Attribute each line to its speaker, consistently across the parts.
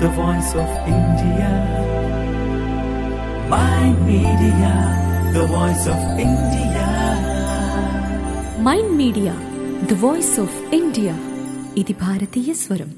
Speaker 1: the voice of India. My media, the voice of India.
Speaker 2: Mind media the voice of India ఇది భారతీయ స్వరం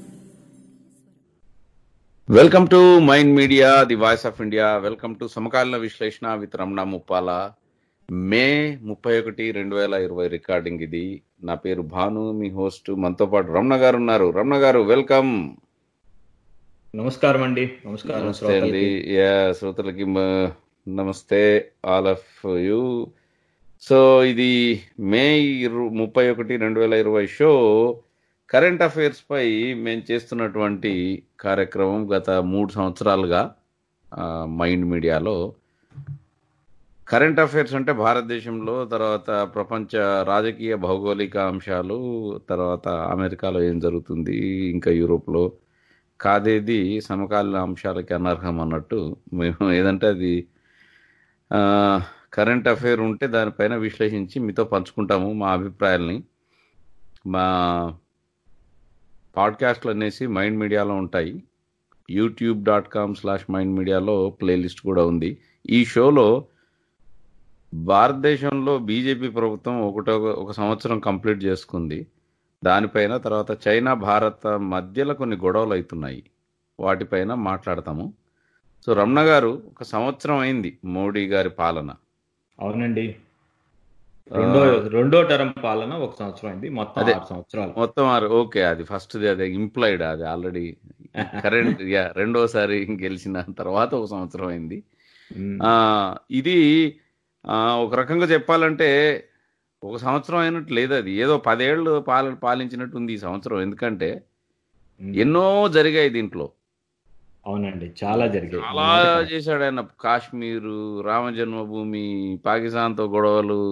Speaker 3: welcome to mind media the voice of India welcome to సమకాలీన విశ్లేషణ with Ramana Muppala మే ముప్పై ఒకటి రెండు వేల ఇరవై రికార్డింగ్ ఇది నా పేరు భాను మీ హోస్ట్ మనతో పాటు రమణ గారు ఉన్నారు రమణ గారు వెల్కమ్
Speaker 4: నమస్కారం అండి నమస్కారం
Speaker 3: నమస్తే అండి యా శ్రోతలకి మ- నమస్తే ఆల్ ఆఫ్ యూ సో ఇది మే ఇరు- ముప్పై ఒకటి రెండు వేల ఇరవై షో కరెంట్ అఫైర్స్ పై మేము చేస్తున్నటువంటి కార్యక్రమం గత మూడు సంవత్సరాలుగా ఆ, మైండ్ మీడియాలో కరెంట్ అఫైర్స్ అంటే భారతదేశంలో తర్వాత ప్రపంచ రాజకీయ భౌగోళిక అంశాలు తర్వాత అమెరికాలో ఏం జరుగుతుంది ఇంకా యూరోప్లో కాదేది సమకాలీన అంశాలకి అనర్హం అన్నట్టు మేము ఏదంటే అది కరెంట్ అఫైర్ ఉంటే దానిపైన విశ్లేషించి మీతో పంచుకుంటాము మా అభిప్రాయాల్ని మా పాడ్కాస్ట్లు అనేసి మైండ్ మీడియాలో ఉంటాయి YouTube dot com slash mind మీడియాలో ప్లేలిస్ట్ కూడా ఉంది ఈ షోలో భారతదేశంలో బీజేపీ ప్రభుత్వం ఒకటో ఒక సంవత్సరం కంప్లీట్ చేసుకుంది దానిపైన తర్వాత చైనా భారత మధ్యలో కొన్ని గొడవలు అవుతున్నాయి వాటిపైన మాట్లాడతాము సో రమణ గారు ఒక సంవత్సరం అయింది మోడీ గారి పాలన
Speaker 4: అవునండి రెండో రెండో టర్మ్ పాలన ఒక సంవత్సరం అయింది మొత్తం
Speaker 3: అదే.
Speaker 4: ఆరు సంవత్సరాలు
Speaker 3: మొత్తం ఆరు- ఓకే అది ఫస్ట్ అదే ఇంప్లాయిడ్ అది ఆల్రెడీ కరెంట్ యా రెండోసారి గెలిచిన తర్వాత ఒక సంవత్సరం అయింది
Speaker 4: ఉమ్,
Speaker 3: ఆ, ఇది ఆ, ఒక రకంగా చెప్పాలంటే ఒక సంవత్సరం అయినట్టు లేదు అది ఏదో పదేళ్ళు పాల పాలించినట్టు ఉంది ఈ సంవత్సరం ఎందుకంటే
Speaker 4: ఉమ్,
Speaker 3: ఎన్నో జరిగాయి దీంట్లో
Speaker 4: అవునండి చాలా జరిగాయి
Speaker 3: చాలా చేశాడు ఆయన కాశ్మీరు రామ జన్మభూమి పాకిస్తాన్తో గొడవలు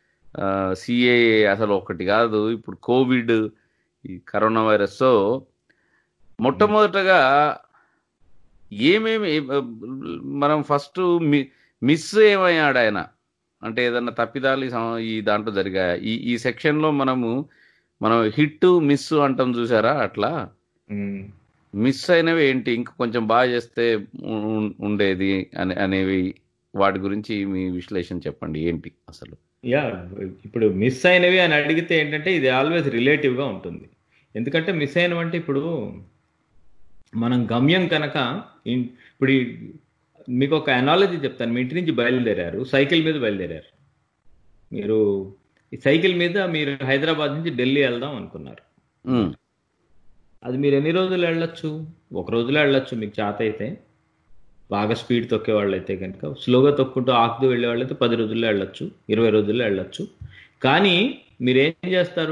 Speaker 3: సిఏఏ అసలు ఒకటి కాదు ఇప్పుడు కోవిడ్ ఈ కరోనా వైరస్ సో మొట్టమొదటగా ఏమేమి మనం ఫస్ట్ మిస్ ఏమయ్యాడు ఆయన అంటే ఏదన్నా తప్పిదాలు ఈ సం- ఈ దాంట్లో జరిగాయి ఈ ఈ సెక్షన్లో మనము మనం హిట్ మిస్ అంటాం చూసారా అట్లా
Speaker 4: ఉమ్,
Speaker 3: మిస్ అయినవి ఏంటి ఇంకా కొంచెం బాగా చేస్తే ఉ- ఉ- ఉండేది అని అనేవి వాటి గురించి మీ విశ్లేషణ చెప్పండి ఏంటి అసలు
Speaker 4: యా ఇప్పుడు మిస్ అయినవి అని అడిగితే ఏంటంటే ఇది ఆల్వేస్ రిలేటివ్ గా ఉంటుంది ఎందుకంటే మిస్ అయినవంటే ఇప్పుడు మనం గమ్యం కనుక ఇన్- ఇప్పుడు ఈ- మీకు ఒక అనాలజీ చెప్తాను మీ ఇంటి నుంచి బయలుదేరారు సైకిల్ మీద బయలుదేరారు మీరు ఈ సైకిల్ మీద మీరు హైదరాబాద్ నుంచి ఢిల్లీ వెళ్దాం అనుకున్నారు
Speaker 3: ఉమ్,
Speaker 4: అది మీరు ఎన్ని రోజులు వెళ్ళొచ్చు ఒక రోజులో వెళ్ళొచ్చు మీకు చేత అయితే బాగా స్పీడ్ తొక్కే వాళ్ళు అయితే కనుక స్లోగా తొక్కుంటూ ఆకుతూ వెళ్ళే వాళ్ళైతే పది రోజుల్లో వెళ్ళొచ్చు ఇరవై రోజుల్లో వెళ్ళొచ్చు కానీ మీరు ఏం చేస్తారు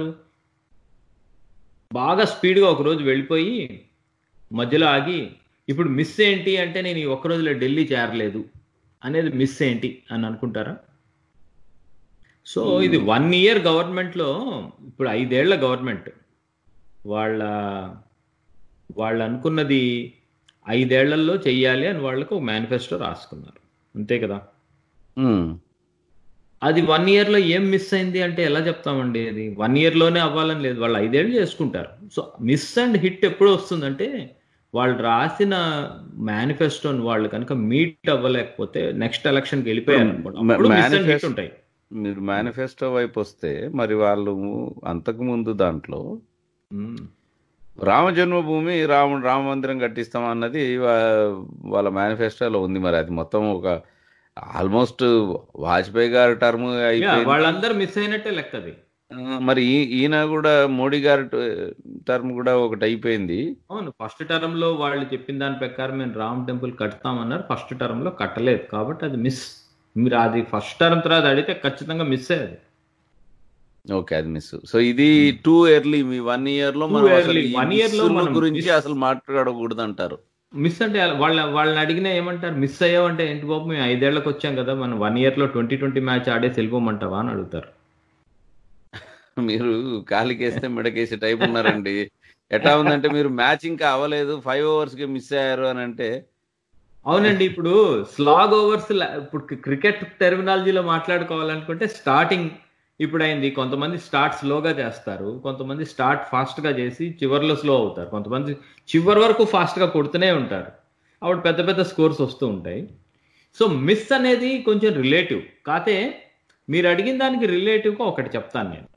Speaker 4: బాగా స్పీడ్గా ఒక రోజు వెళ్ళిపోయి మధ్యలో ఆగి ఇప్పుడు మిస్ ఏంటి అంటే నేను ఈ ఒక్క రోజులో ఢిల్లీ చేరలేదు అనేది మిస్ ఏంటి అని అనుకుంటారా సో ఇది వన్ ఇయర్ గవర్నమెంట్లో ఇప్పుడు ఐదేళ్ల గవర్నమెంట్ వాళ్ళ వాళ్ళు అనుకున్నది ఐదేళ్లలో చెయ్యాలి అని వాళ్ళకు ఒక మేనిఫెస్టో రాసుకున్నారు అంతే కదా
Speaker 3: ఉమ్,
Speaker 4: అది వన్ ఇయర్లో ఏం మిస్ అయింది అంటే ఎలా చెప్తామండి అది వన్ ఇయర్లోనే అవ్వాలని లేదు వాళ్ళు ఐదేళ్ళు చేసుకుంటారు సో మిస్ అండ్ హిట్ ఎప్పుడు వస్తుందంటే వాళ్ళు రాసిన మేనిఫెస్టోని వాళ్ళు కనుక మీట్ అవ్వలేకపోతే నెక్స్ట్ ఎలక్షన్కి వెళ్ళిపోయారు అనుకోండి. అప్పుడు మిస్ అండ్ హిట్
Speaker 3: Manifest-
Speaker 4: ఉంటాయి
Speaker 3: మీరు మేనిఫెస్టో వైపు వస్తే మరి వాళ్ళు అంతకు ముందు దాంట్లో
Speaker 4: ఉమ్.
Speaker 3: రామ జన్మభూమి రామ రామ మందిరం కట్టిస్తాం అన్నది వా- వాళ్ళ మేనిఫెస్టోలో ఉంది మరి అది మొత్తం ఒక ఆల్మోస్ట్ వాజ్పేయి గారి టర్మ్
Speaker 4: యా,
Speaker 3: అయిపోయింది
Speaker 4: వాళ్ళందరూ మిస్ అయినట్టే లెక్క అది
Speaker 3: ఆ, మరి ఈ- ఈయన కూడా మోడీ గారి టర్మ్ కూడా ఒకటి అయిపోయింది
Speaker 4: అవును ఫస్ట్ టర్మ్ లో వాళ్ళు చెప్పిన దాని ప్రకారం మేము రామ్ టెంపుల్ కడతామన్నారు ఫస్ట్ టర్మ్ లో కట్టలేదు కాబట్టి అది మిస్ మీరు అది ఫస్ట్ టర్మ్ తర్వాత అడిగితే ఖచ్చితంగా మిస్ అయ్యేది
Speaker 3: ఓకే అది మిస్ సో ఇది టూ ఎర్లీ మీ వన్ ఇయర్ లో
Speaker 4: Too
Speaker 3: మనం అసలు
Speaker 4: early.
Speaker 3: ఈ
Speaker 4: One year లో
Speaker 3: మిస్సుల
Speaker 4: మనం
Speaker 3: గురించి
Speaker 4: miss-
Speaker 3: అసలు మాట్లాడకూడదు అంటారు
Speaker 4: మిస్ అంటే వాళ్ళ వాళ్ళని అడిగినా ఏమంటారు మిస్ అయ్యావంటే ఏంటి బాబు మేము ఐదేళ్లకు వచ్చాం కదా మనం వన్ ఇయర్ లో ట్వంటీ ట్వంటీ మ్యాచ్ ఆడే వెళ్ళిపోమంటావా అని అడుగుతారు
Speaker 3: మీరు కాలికేస్తే మెడకేసే టైప్ ఉన్నారండి ఎట్లా ఉందంటే మీరు మ్యాచ్ ఇంకా అవ్వలేదు ఫైవ్ ఓవర్స్ కి మిస్ అయ్యారు అని అంటే
Speaker 4: అవునండి ఇప్పుడు స్లాగ్ ఓవర్స్ ఇప్పుడు క్రికెట్ టెర్మినాలజీలో మాట్లాడుకోవాలనుకుంటే స్టార్టింగ్ ఇప్పుడు అయింది కొంతమంది స్టార్ట్ స్లోగా చేస్తారు కొంతమంది స్టార్ట్ ఫాస్ట్గా చేసి చివర్లో స్లో అవుతారు కొంతమంది చివరి వరకు ఫాస్ట్గా కొడుతూనే ఉంటారు అప్పుడు పెద్ద పెద్ద స్కోర్స్ వస్తూ ఉంటాయి సో మిస్ అనేది కొంచెం రిలేటివ్ కాతే మీరు అడిగిన దానికి రిలేటివ్గా ఒకటి చెప్తాను నేను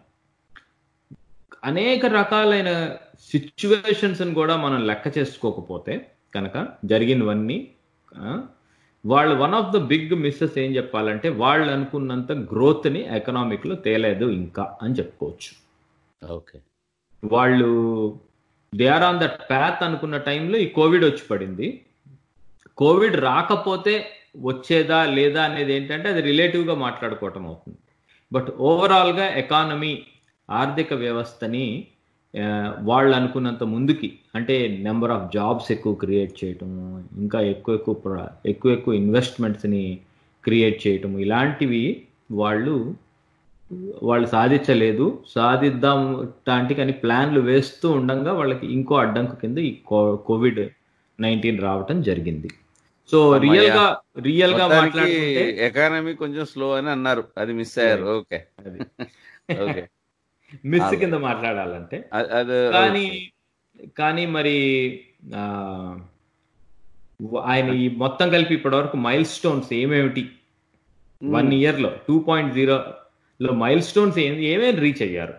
Speaker 4: అనేక రకాలైన సిచ్యువేషన్స్ కూడా మనం లెక్క చేసుకోకపోతే కనుక జరిగినవన్నీ ఆ, వాళ్ళు one of the big misses ఏం చెప్పాలంటే వాళ్ళు అనుకున్నంత గ్రోత్ని ఎకనామిక్లో తేలేదు ఇంకా అని చెప్పుకోవచ్చు
Speaker 3: ఓకే
Speaker 4: వాళ్ళు they are on that path అనుకున్న టైంలో ఈ కోవిడ్ వచ్చి పడింది కోవిడ్ రాకపోతే వచ్చేదా లేదా అనేది ఏంటంటే అది రిలేటివ్గా మాట్లాడుకోవటం అవుతుంది బట్ ఓవరాల్గా ఎకానమీ ఆర్థిక వ్యవస్థని ఆ, వాళ్ళు అనుకున్నంత ముందుకి అంటే నెంబర్ ఆఫ్ జాబ్స్ ఎక్కువ క్రియేట్ చేయటము ఇంకా ఎక్కువ ఎక్కువ ప్ర- ఎక్కువ ఎక్కువ ఇన్వెస్ట్మెంట్స్ని క్రియేట్ చేయటము ఇలాంటివి వాళ్ళు వాళ్ళు సాధించలేదు సాధిద్దాం టాంటి కానీ ప్లాన్లు వేస్తూ ఉండగా వాళ్ళకి ఇంకో అడ్డంకు కింద ఈ కో- కోవిడ్ నైన్టీన్ రావటం జరిగింది సో రియల్ గా రియల్ గా మాట్లాడుకుంటే
Speaker 3: ఎకానమీ కొంచెం స్లో అని అన్నారు అది మిస్ అయ్యారు ఓకే
Speaker 4: అది
Speaker 3: ఓకే
Speaker 4: మిస్ కింద మాట్లాడాలంటే
Speaker 3: అ- అది
Speaker 4: కానీ కానీ మరి ఆ, ఆయన ఈ మొత్తం కలిపి ఇప్పటి వరకు మైల్ స్టోన్స్ ఏమేమిటి వన్ ఇయర్ లో టూ పాయింట్ జీరో లో మైల్ స్టోన్స్ ఏమేమి రీచ్ అయ్యారు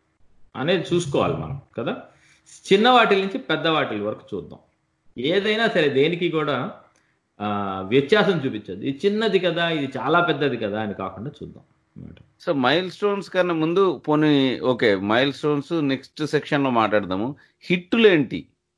Speaker 4: అనేది చూసుకోవాలి మనం కదా చిన్న వాటి నుంచి పెద్ద వాటి వరకు చూద్దాం ఏదైనా సరే దేనికి కూడా ఆ, వ్యత్యాసం చూపించదు ఇది చిన్నది కదా ఇది చాలా పెద్దది కదా అని కాకుండా చూద్దాం అన్నమాట
Speaker 3: సో మైల్ స్టోన్స్ కన్నా ముందు పోనీ okay milestones next section లో మాట్లాడదాము హిట్టులు ఏంటి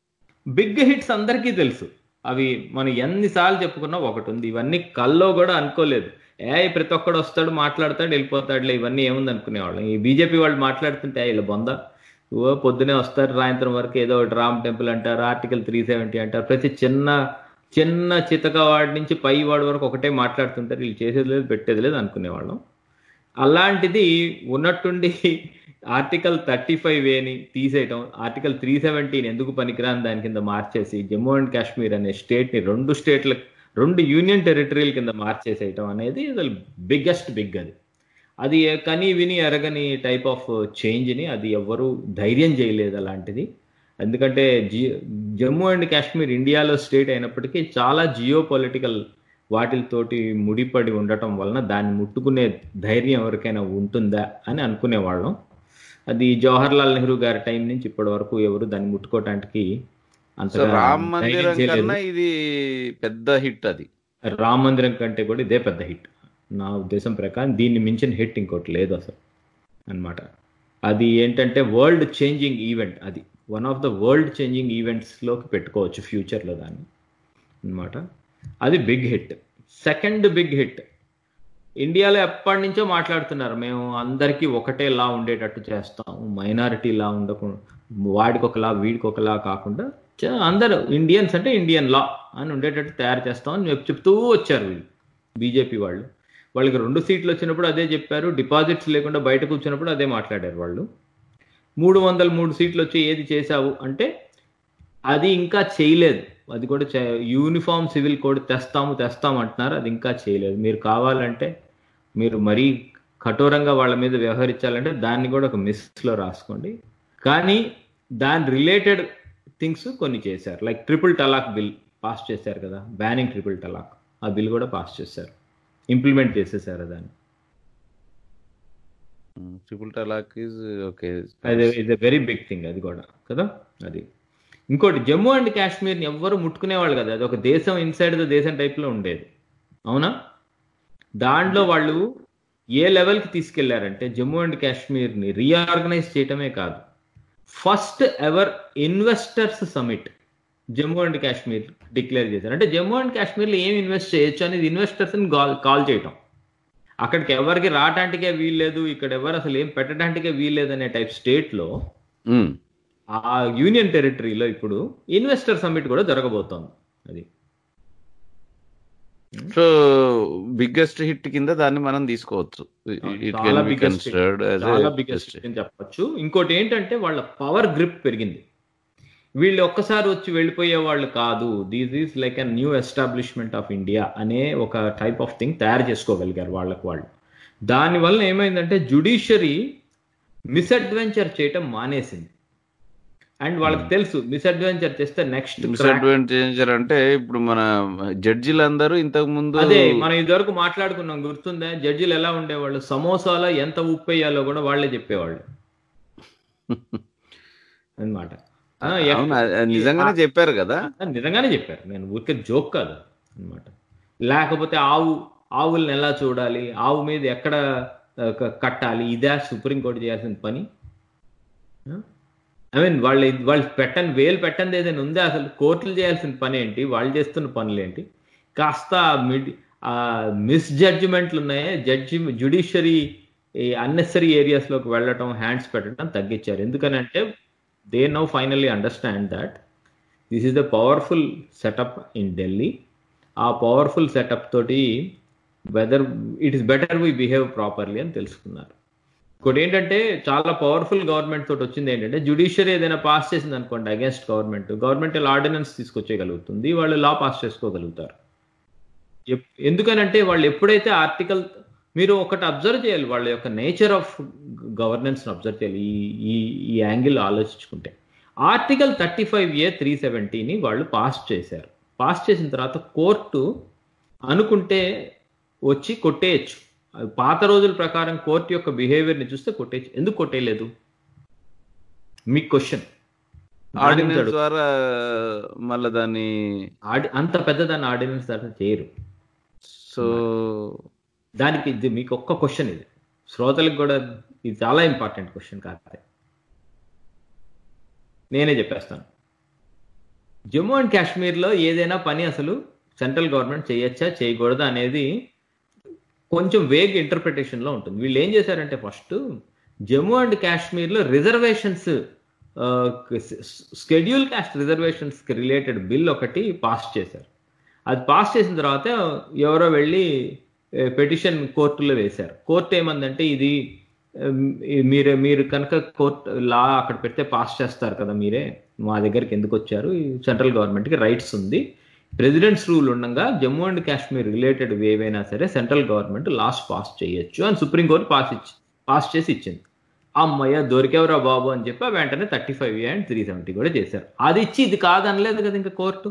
Speaker 4: బిగ్ హిట్స్ అందరికీ తెలుసు అవి మనం ఎన్నిసార్లు చెప్పుకున్నా ఒకటి ఉంది ఇవన్నీ కల్లో కూడా అనుకోలేదు ఏ ప్రతి ఒక్కడు వస్తాడు మాట్లాడతాడు వెళ్ళిపోతాడులే ఇవన్నీ ఏముంది అనుకునేవాళ్ళం ఈ బీజేపీ వాళ్ళు మాట్లాడుతుంటే ఇలా బొంద ఓ పొద్దునే వస్తారు సాయంత్రం వరకు ఏదో ఒకటి రామ్ టెంపుల్ అంటారు ఆర్టికల్ త్రీ సెవెంటీ అంటారు ప్రతి చిన్న చిన్న చితక వాడి నుంచి పై వాడి వరకు ఒకటే మాట్లాడుతుంటారు వీళ్ళు చేసేది లేదు పెట్టేది లేదు అనుకునేవాళ్ళం అలాంటిది ఉన్నట్టుండి ఆర్టికల్ థర్టీ ఫైవ్ వేని తీసేయటం ఆర్టికల్ త్రీ సెవెంటీన్ ఎందుకు పనికిరాని దాని కింద మార్చేసి జమ్మూ అండ్ కాశ్మీర్ అనే స్టేట్ని రెండు స్టేట్ల రెండు యూనియన్ టెరిటరీల కింద మార్చేసేయటం అనేది బిగ్గెస్ట్ బిగ్ అది అది కని విని ఎరగని టైప్ ఆఫ్ చేంజ్ని అది ఎవ్వరూ ధైర్యం చేయలేదు అలాంటిది ఎందుకంటే జి జమ్మూ అండ్ కాశ్మీర్ ఇండియాలో స్టేట్ అయినప్పటికీ చాలా జియో పొలిటికల్ వాటితోటి ముడిపడి ఉండటం వలన దాన్ని ముట్టుకునే ధైర్యం ఎవరికైనా ఉంటుందా అని అనుకునేవాళ్ళం అది జవహర్లాల్ నెహ్రూ గారి టైం నుంచి ఇప్పటి వరకు ఎవరు దాన్ని ముట్టుకోవటానికి
Speaker 3: సో
Speaker 4: అంతగా
Speaker 3: రామ్
Speaker 4: ధైర్యం
Speaker 3: మందిరం
Speaker 4: చేయలేదు.
Speaker 3: కన్నా ఇది పెద్ద హిట్ అది
Speaker 4: రామ మందిరం కంటే కూడా ఇదే పెద్ద హిట్ నా ఉద్దేశం ప్రకారం దీన్ని మించిన హిట్ ఇంకోటి లేదు అసలు అన్నమాట అది ఏంటంటే వరల్డ్ చేంజింగ్ ఈవెంట్ అది one of the world changing ఈవెంట్స్లోకి పెట్టుకోవచ్చు ఫ్యూచర్లో దాన్ని అన్నమాట అది big hit second big hit ఇండియాలో ఎప్పటి నుంచో మాట్లాడుతున్నారు మేము అందరికీ ఒకటే లా ఉండేటట్టు చేస్తాం మైనారిటీ లా ఉండకుండా వాడికి ఒక లా వీడికి ఒక లా కాకుండా చ- అందరూ ఇండియన్స్ అంటే ఇండియన్ లా అని ఉండేటట్టు తయారు చేస్తామని చెప్పు- చెప్తూ వచ్చారు వీళ్ళు బీజేపీ వాళ్ళు వాళ్ళకి రెండు సీట్లు వచ్చినప్పుడు అదే చెప్పారు డిపాజిట్స్ లేకుండా బయట కూర్చున్నప్పుడు అదే మాట్లాడారు వాళ్ళు మూడు వందల మూడు సీట్లు వచ్చి ఏది చేశావు అంటే అది ఇంకా చేయలేదు అది కూడా చే- యూనిఫామ్ సివిల్ కోడ్ తెస్తాము తెస్తాము అంటున్నారు అది ఇంకా చేయలేదు మీరు కావాలంటే మీరు మరీ కఠోరంగా వాళ్ళ మీద వ్యవహరించాలంటే దాన్ని కూడా ఒక మిస్లో రాసుకోండి కానీ దాని రిలేటెడ్ థింగ్స్ కొన్ని చేశారు లైక్ ట్రిపుల్ టలాక్ బిల్ పాస్ చేశారు కదా బ్యానింగ్ ట్రిపుల్ టలాక్ ఆ బిల్ కూడా పాస్ చేశారు ఇంప్లిమెంట్ చేసేసారు దాన్ని
Speaker 3: ట్రిపుల్ టలాక్ ఇస్ ఓకే
Speaker 4: అది ఇది వెరీ బిగ్ థింగ్ అది కూడా కదా అది ఇంకోటి జమ్మూ అండ్ కాశ్మీర్ని ఎవ్వరు ముట్టుకునేవాళ్ళు కదా అది ఒక దేశం ఇన్సైడ్ ద దేశం టైప్లో ఉండేది అవునా దాంట్లో వాళ్ళు ఏ లెవెల్కి తీసుకెళ్లారంటే జమ్మూ అండ్ కాశ్మీర్ని రీఆర్గనైజ్ చేయటమే కాదు first ever investors summit Jammu and Kashmir declare చేశారు అంటే జమ్మూ అండ్ కాశ్మీర్లో ఏం ఇన్వెస్ట్ చేయొచ్చు అనేది ఇన్వెస్టర్స్ని కాల్ కాల్ చేయటం అక్కడికి ఎవరికి రావటానికే వీల్లేదు ఇక్కడ ఎవరు అసలు ఏం పెట్టడానికే వీల్లేదు అనే టైప్ స్టేట్లో ఆ యూనియన్ టెరిటరీలో ఇప్పుడు ఇన్వెస్టర్ సమ్మిట్ కూడా జరగబోతోంది అది
Speaker 3: సో బిగ్గెస్ట్ హిట్ కింద దాన్ని మనం తీసుకోవచ్చు ఇట్
Speaker 4: చాలా
Speaker 3: can be
Speaker 4: biggest hit.
Speaker 3: Considered
Speaker 4: చాలా బిగ్గెస్ట్ అని చెప్పొచ్చు ఇంకోటి ఏంటంటే వాళ్ళ పవర్ గ్రిప్ పెరిగింది వీళ్ళు ఒక్కసారి వచ్చి వెళ్ళిపోయే వాళ్ళు కాదు these is like a new establishment of India అనే ఒక టైప్ ఆఫ్ థింగ్ తయారు చేసుకోగలిగారు వాళ్ళకు వాళ్ళు దానివల్ల ఏమైందంటే జుడిషియరీ మిస్అడ్వెంచర్ చేయటం మానేసింది అండ్ వాళ్ళకి తెలుసు మిస్అడ్వెంచర్ చేస్తే నెక్స్ట్
Speaker 3: డిసడ్వాంటేజ్ అంటే ఇప్పుడు మన జడ్జిలందరూ ఇంతకు ముందు
Speaker 4: అదే మనం ఇదివరకు మాట్లాడుకున్నాం గుర్తుందా జడ్జిలు ఎలా ఉండేవాళ్ళు సమోసాలో ఎంత ఉప్పు వేయాలో కూడా వాళ్ళే చెప్పేవాళ్ళు అన్నమాట ఆ, ఎక్-
Speaker 3: అవును అది- అది నిజంగానే చెప్పారు కదా
Speaker 4: ఆ, నిజంగానే చెప్పారు నేను ఊరికే జోక్ కాదు అన్నమాట లేకపోతే ఆవు ఆవుల్ని ఎలా చూడాలి ఆవు మీద ఎక్కడ ఆ, క- కట్టాలి ఇదే సుప్రీంకోర్టు చేయాల్సిన పని ఐ మీన్ వాళ్ళు వాళ్ళు పెట్టని వేలు పెట్టండి ఏదైనా ఉందా అసలు కోర్టులు చేయాల్సిన పని ఏంటి వాళ్ళు చేస్తున్న పనులు ఏంటి కాస్త మిడ్ మిస్ జడ్జిమెంట్లు ఉన్నాయే జడ్జి జుడిషియరీ అన్నెసరీ ఏరియాస్లోకి వెళ్ళటం హ్యాండ్స్ పెట్టడం తగ్గించారు ఎందుకనంటే they now finally understand that this is the powerful setup in Delhi ఆ పవర్ఫుల్ సెటప్ తోటి whether it is better we behave properly అని తెలుసుకున్నారు ఇంకోటి ఏంటంటే చాలా పవర్ఫుల్ గవర్నమెంట్ తోటి వచ్చింది ఏంటంటే జుడిషియరీ ఏదైనా పాస్ చేసింది అనుకోండి అగేన్స్ట్ గవర్నమెంట్ గవర్నమెంట్ ఆర్డినెన్స్ తీసుకొచ్చేయగలుగుతుంది వాళ్ళు లా పాస్ చేసుకోగలుగుతారు ఎప్- ఎందుకనంటే వాళ్ళు ఎప్పుడైతే ఆర్టికల్ మీరు ఒకటి అబ్జర్వ్ చేయాలి వాళ్ళ యొక్క నేచర్ ఆఫ్ గవర్నెన్స్ అబ్జర్వ్ చేయాలి ఈ ఈ ఈ యాంగిల్ ఆలోచించుకుంటే article thirty five A three సెవెంటీని వాళ్ళు పాస్ చేశారు పాస్ చేసిన తర్వాత కోర్టు అనుకుంటే వచ్చి కొట్టేయచ్చు అది పాత రోజుల ప్రకారం కోర్టు యొక్క బిహేవియర్ని చూస్తే కొట్టేయచ్చు ఎందుకు కొట్టేయలేదు మీ క్వశ్చన్
Speaker 3: ఆర్డినెన్స్ ద్వారా మళ్ళీ దాన్ని
Speaker 4: అంత పెద్దదాన్ని ఆర్డినెన్స్ దాకా చేయరు
Speaker 3: సో
Speaker 4: దానికి ఇది మీకు ఒక్క క్వశ్చన్ ఇది శ్రోతలకు కూడా ఇది చాలా ఇంపార్టెంట్ క్వశ్చన్ కాకపోతే నేనే చెప్పేస్తాను జమ్మూ అండ్ కాశ్మీర్లో ఏదైనా పని అసలు సెంట్రల్ గవర్నమెంట్ చేయొచ్చా చేయకూడదా అనేది కొంచెం వేగ్ ఇంటర్ప్రిటేషన్లో ఉంటుంది వీళ్ళు ఏం చేశారంటే ఫస్ట్ జమ్మూ అండ్ కాశ్మీర్లో రిజర్వేషన్స్ స్కెడ్యూల్ కాస్ట్ రిజర్వేషన్స్కి రిలేటెడ్ బిల్ ఒకటి పాస్ చేశారు అది పాస్ చేసిన తర్వాత ఎవరో వెళ్ళి పెటిషన్ కోర్టులో వేశారు కోర్టు ఏమందంటే ఇది ఉమ్, ఈ మీరు మీరు కనుక కోర్ట్ లా అక్కడ పెడితే పాస్ చేస్తారు కదా మీరే మా దగ్గరికి ఎందుకు వచ్చారు ఈ సెంట్రల్ గవర్నమెంట్కి రైట్స్ ఉంది ప్రెసిడెంట్స్ రూల్ ఉండగా జమ్మూ అండ్ కాశ్మీర్ రిలేటెడ్ ఏవైనా సరే సెంట్రల్ గవర్నమెంట్ లాస్ పాస్ చేయొచ్చు అని సుప్రీంకోర్టు పాస్ ఇచ్చి పాస్ చేసి ఇచ్చింది అమ్మయ్య దొరికేవరా బాబు అని చెప్పి వెంటనే thirty five and three seventy కూడా చేశారు అది ఇచ్చి ఇది కాదనలేదు కదా ఇంకా కోర్టు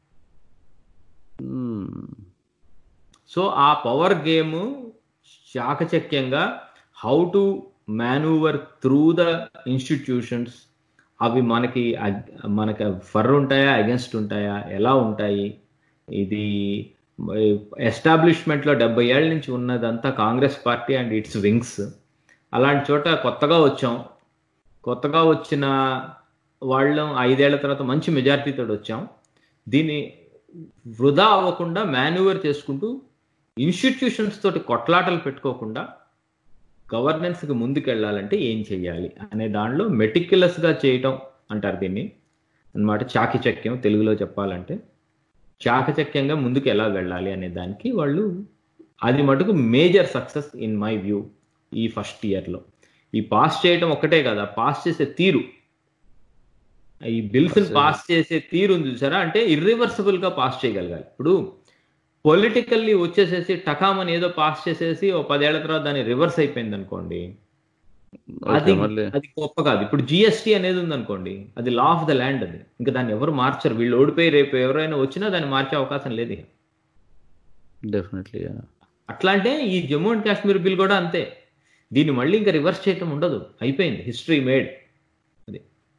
Speaker 4: సో ఆ పవర్ గేమ్ చాకచక్యంగా how to manoeuvre through the institutions అవి మనకి అగ్- మనకి ఫర్ ఉంటాయా అగెన్స్ట్ ఉంటాయా ఎలా ఉంటాయి ఇది ఎస్టాబ్లిష్మెంట్లో డెబ్బై ఏళ్ళ నుంచి ఉన్నదంతా Congress party and its wings అలాంటి చోట కొత్తగా వచ్చాం కొత్తగా వచ్చిన వాళ్ళం ఐదేళ్ల తర్వాత మంచి మెజారిటీతో వచ్చాం దీన్ని వృధా అవ్వకుండా మాన్యువర్ చేసుకుంటూ ఇన్స్టిట్యూషన్స్ తోటి కొట్లాటలు పెట్టుకోకుండా గవర్నెన్స్కి ముందుకు వెళ్ళాలంటే ఏం చేయాలి అనే దానిలో మెటిక్యులస్గా చేయటం అంటారు దీన్ని అన్నమాట చాకిచక్యం తెలుగులో చెప్పాలంటే చాకచక్యంగా ముందుకు ఎలా వెళ్ళాలి అనే దానికి వాళ్ళు అది మటుకు major success in my view ఈ ఫస్ట్ ఇయర్లో ఈ పాస్ చేయటం ఒకటే కదా పాస్ చేసే తీరు ఈ బిల్స్ పాస్ చేసే తీరు ఉంది చూసారా అంటే ఇర్రివర్సిబుల్ గా పాస్ చేయగలగాలి ఇప్పుడు పొలిటికల్లీ వచ్చేసేసి టకామని ఏదో పాస్ చేసేసి ఓ పదేళ్ల తర్వాత దాన్ని రివర్స్ అయిపోయింది అనుకోండి అది
Speaker 3: మళ్ళీ
Speaker 4: అది గొప్ప కాదు ఇప్పుడు జిఎస్టీ అనేది ఉంది అనుకోండి అది లా ఆఫ్ ద ల్యాండ్ అది ఇంకా దాన్ని ఎవరు మార్చరు వీళ్ళు ఓడిపోయి రేపు ఎవరైనా వచ్చినా దాన్ని మార్చే అవకాశం లేదు ఇక.
Speaker 3: డెఫినెట్లీ
Speaker 4: అట్లా అంటే ఈ జమ్మూ అండ్ కాశ్మీర్ బిల్ కూడా అంతే దీన్ని మళ్ళీ ఇంకా రివర్స్ చేయటం ఉండదు అయిపోయింది హిస్టరీ మేడ్ అది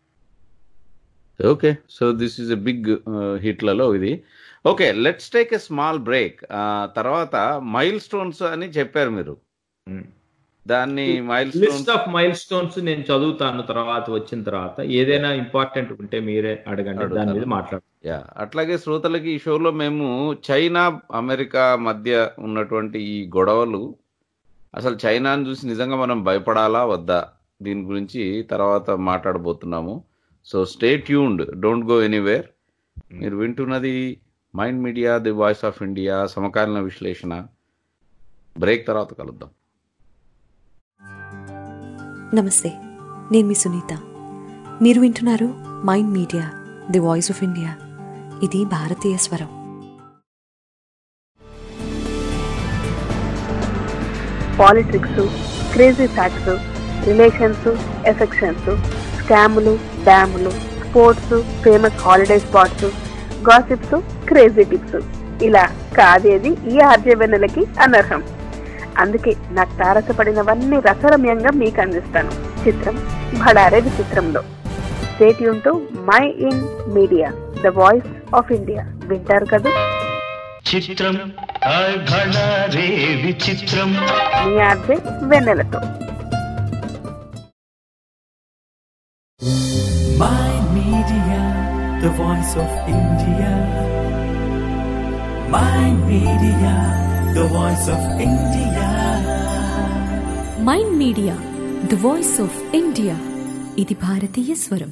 Speaker 3: okay so this is a big హిట్లలో ఇది okay let's take a small break తర్వాత మైల్ స్టోన్స్ అని చెప్పారు మీరు దాన్ని milestones
Speaker 4: list of milestones నేను చదువుతాను తర్వాత వచ్చిన తర్వాత ఏదైనా ఇంపార్టెంట్ ఉంటే మీరే అడగండి దాని మీద మాట్లాడు
Speaker 3: యా అట్లాగే శ్రోతలకి ఈ షోలో మేము చైనా అమెరికా మధ్య ఉన్నటువంటి ఈ గొడవలు అసలు చైనాను చూసి నిజంగా మనం భయపడాలా వద్దా దీని గురించి తర్వాత మాట్లాడబోతున్నాము so stay tuned don't go anywhere మీరు వింటున్నది Mind media the voice of India సమకాలీన విశ్లేషణ బ్రేక్ తర్వాత కలుద్దాం
Speaker 2: నమస్తే నేను మీ సునీత మీరు వింటున్నారు Mind media the voice of India ఇది భారతీయ స్వరం
Speaker 5: politics crazy facts relations affections స్కాములు డ్యాములు sports famous holiday spots gossips crazy tips ఇలా కాదేది ఈ ఆర్జే వెన్నెలకి అనర్హం అందుకే నాకు తారసపడినవన్నీ రసరమ్యంగా మీకు అందిస్తాను చిత్రం భడారే విచిత్రంలో స్టేట్ యూన్ Mind Media the voice of India వింటారు కదా
Speaker 1: చిత్రం హాయ్ భళా రే విచిత్రం
Speaker 5: మీ ఆర్జే వెన్నెలతో
Speaker 1: My Media, the voice of India. My Media, the voice of India.
Speaker 6: Mind media the voice of India ఇది భారతీయ స్వరం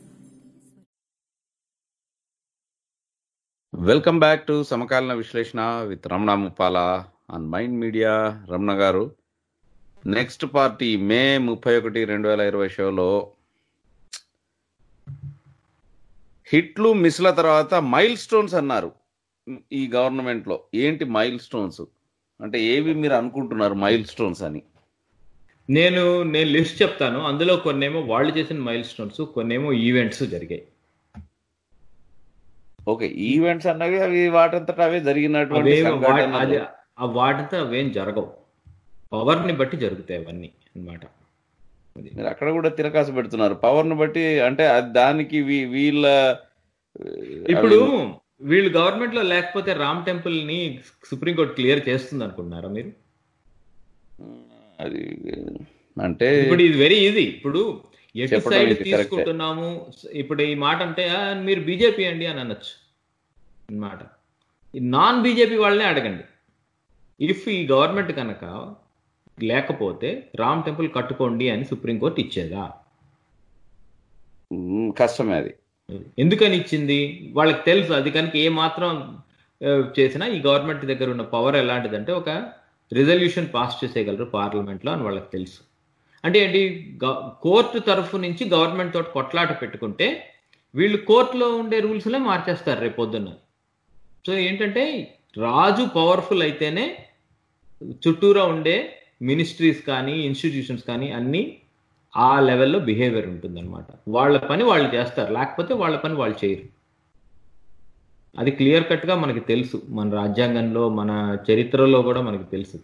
Speaker 3: వెల్కమ్ బ్యాక్ టు సమకాలీన విశ్లేషణ with Ramana Muppala on Mind Media Ramana garu next party మే ముప్పై ఒకటి రెండు వేల ఇరవై షోలో హిట్లు మిస్ల తర్వాత మైల్ స్టోన్స్ అన్నారు ఈ గవర్నమెంట్ లో ఏంటి మైల్ స్టోన్స్ అంటే ఏవి మీరు అనుకుంటున్నారు మైల్ స్టోన్స్ అని
Speaker 4: నేను నేను లిస్ట్ చెప్తాను అందులో కొన్నేమో వాళ్ళు చేసిన మైల్ స్టోన్స్ కొన్నేమో ఈవెంట్స్ జరిగాయి
Speaker 3: ఓకే ఈవెంట్స్ అన్నవి అవి వాటంతట అవే జరిగినటువంటి
Speaker 4: అవేమో వా-
Speaker 3: సంఘటనలు.
Speaker 4: అది ఆ వాటితో అవేం జరగవు పవర్ ని బట్టి జరుగుతాయి అవన్నీ అన్నమాట అది
Speaker 3: మీరు అక్కడ కూడా తిరకాసు పెడుతున్నారు పవర్ ను బట్టి అంటే అది దానికి వీ- వీళ్ళ
Speaker 4: ఇప్పుడు
Speaker 3: అవి-
Speaker 4: వీళ్ళు గవర్నమెంట్ లో లేకపోతే రామ్ టెంపుల్ ని సుప్రీంకోర్టు క్లియర్ చేస్తుంది అనుకుంటున్నారా మీరు
Speaker 3: అది అంటే
Speaker 4: ఇప్పుడు ఇది వెరీ ఈజీ ఇప్పుడు ఎటు
Speaker 3: చెప్పడం
Speaker 4: సైడ్
Speaker 3: ఇది correct.
Speaker 4: తీసుకుంటున్నాము ఇప్పుడు ఈ మాట అంటే "ఆ, మీరు బీజేపీ అండి అని అనొచ్చు అన్నమాట నాన్ బీజేపీ వాళ్ళనే అడగండి ఇఫ్ ఈ గవర్నమెంట్ కనుక లేకపోతే రామ్ టెంపుల్ కట్టుకోండి అని సుప్రీంకోర్టు ఇచ్చేదా
Speaker 3: మ్, కష్టమే అది
Speaker 4: ఎందుకని ఇచ్చింది వాళ్ళకి తెలుసు అది కనుక ఏ మాత్రం ఆ, చేసినా ఈ గవర్నమెంట్ దగ్గర ఉన్న పవర్ ఎలాంటిదంటే ఒక రిజల్యూషన్ పాస్ చేసేయగలరు పార్లమెంట్లో అని వాళ్ళకి తెలుసు అంటే ఏంటి గ- కోర్టు తరఫు నుంచి గవర్నమెంట్ తోటి కొట్లాట పెట్టుకుంటే వీళ్ళు కోర్టులో ఉండే రూల్స్లే మార్చేస్తారు రేపు పొద్దున్న సో ఏంటంటే రాజు పవర్ఫుల్ అయితేనే చుట్టూరా ఉండే మినిస్ట్రీస్ కానీ ఇన్స్టిట్యూషన్స్ కానీ అన్నీ ఆ లెవెల్లో బిహేవియర్ ఉంటుందన్నమాట వాళ్ళ పని వాళ్ళు చేస్తారు లేకపోతే వాళ్ళ పని వాళ్ళు చేయరు అది క్లియర్ కట్గా మనకి తెలుసు మన రాజ్యాంగంలో మన చరిత్రలో కూడా మనకి తెలుసు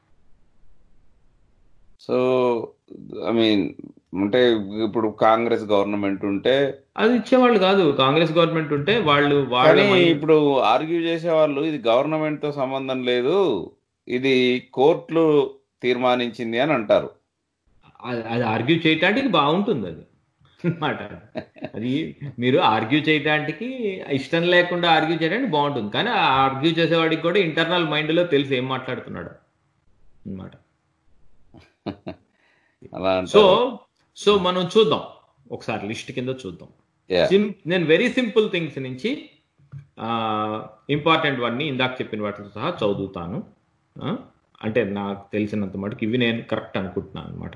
Speaker 3: సో ఐ మీన్ అంటే ఇప్పుడు కాంగ్రెస్ గవర్నమెంట్ ఉంటే
Speaker 4: అది ఇచ్చేవాళ్ళు కాదు కాంగ్రెస్ గవర్నమెంట్ ఉంటే వాళ్ళు వాళ్ళ
Speaker 3: కానీ
Speaker 4: money-
Speaker 3: ఇప్పుడు ఆర్గ్యూ చేసేవాళ్ళు ఇది గవర్నమెంట్ తో సంబంధం లేదు ఇది కోర్టులు తీర్మానించింది అని అంటారు
Speaker 4: అది- అది ఆర్గ్యూ చేయటానికి బాగుంటుంది అది అన్నమాట అది మీరు ఆర్గ్యూ చేయడానికి ఇష్టం లేకుండా ఆర్గ్యూ చేయడానికి బాగుంటుంది కానీ ఆ ఆర్గ్యూ చేసేవాడికి కూడా ఇంటర్నల్ మైండ్ లో తెలుసు ఏం మాట్లాడుతున్నాడు అన్నమాట
Speaker 3: అలా
Speaker 4: సో
Speaker 3: అంటారు
Speaker 4: సో మనం చూద్దాం ఒకసారి లిస్ట్ కింద చూద్దాం
Speaker 3: Yeah.
Speaker 4: సిం- నేను వెరీ సింపుల్ థింగ్స్ నుంచి ఇంపార్టెంట్ వాటిని ఇందాక చెప్పిన వాటితో సహా చదువుతాను ఆ, అంటే నాకు తెలిసినంత మటుకు ఇవి నేను కరెక్ట్ అనుకుంటున్నాను అనమాట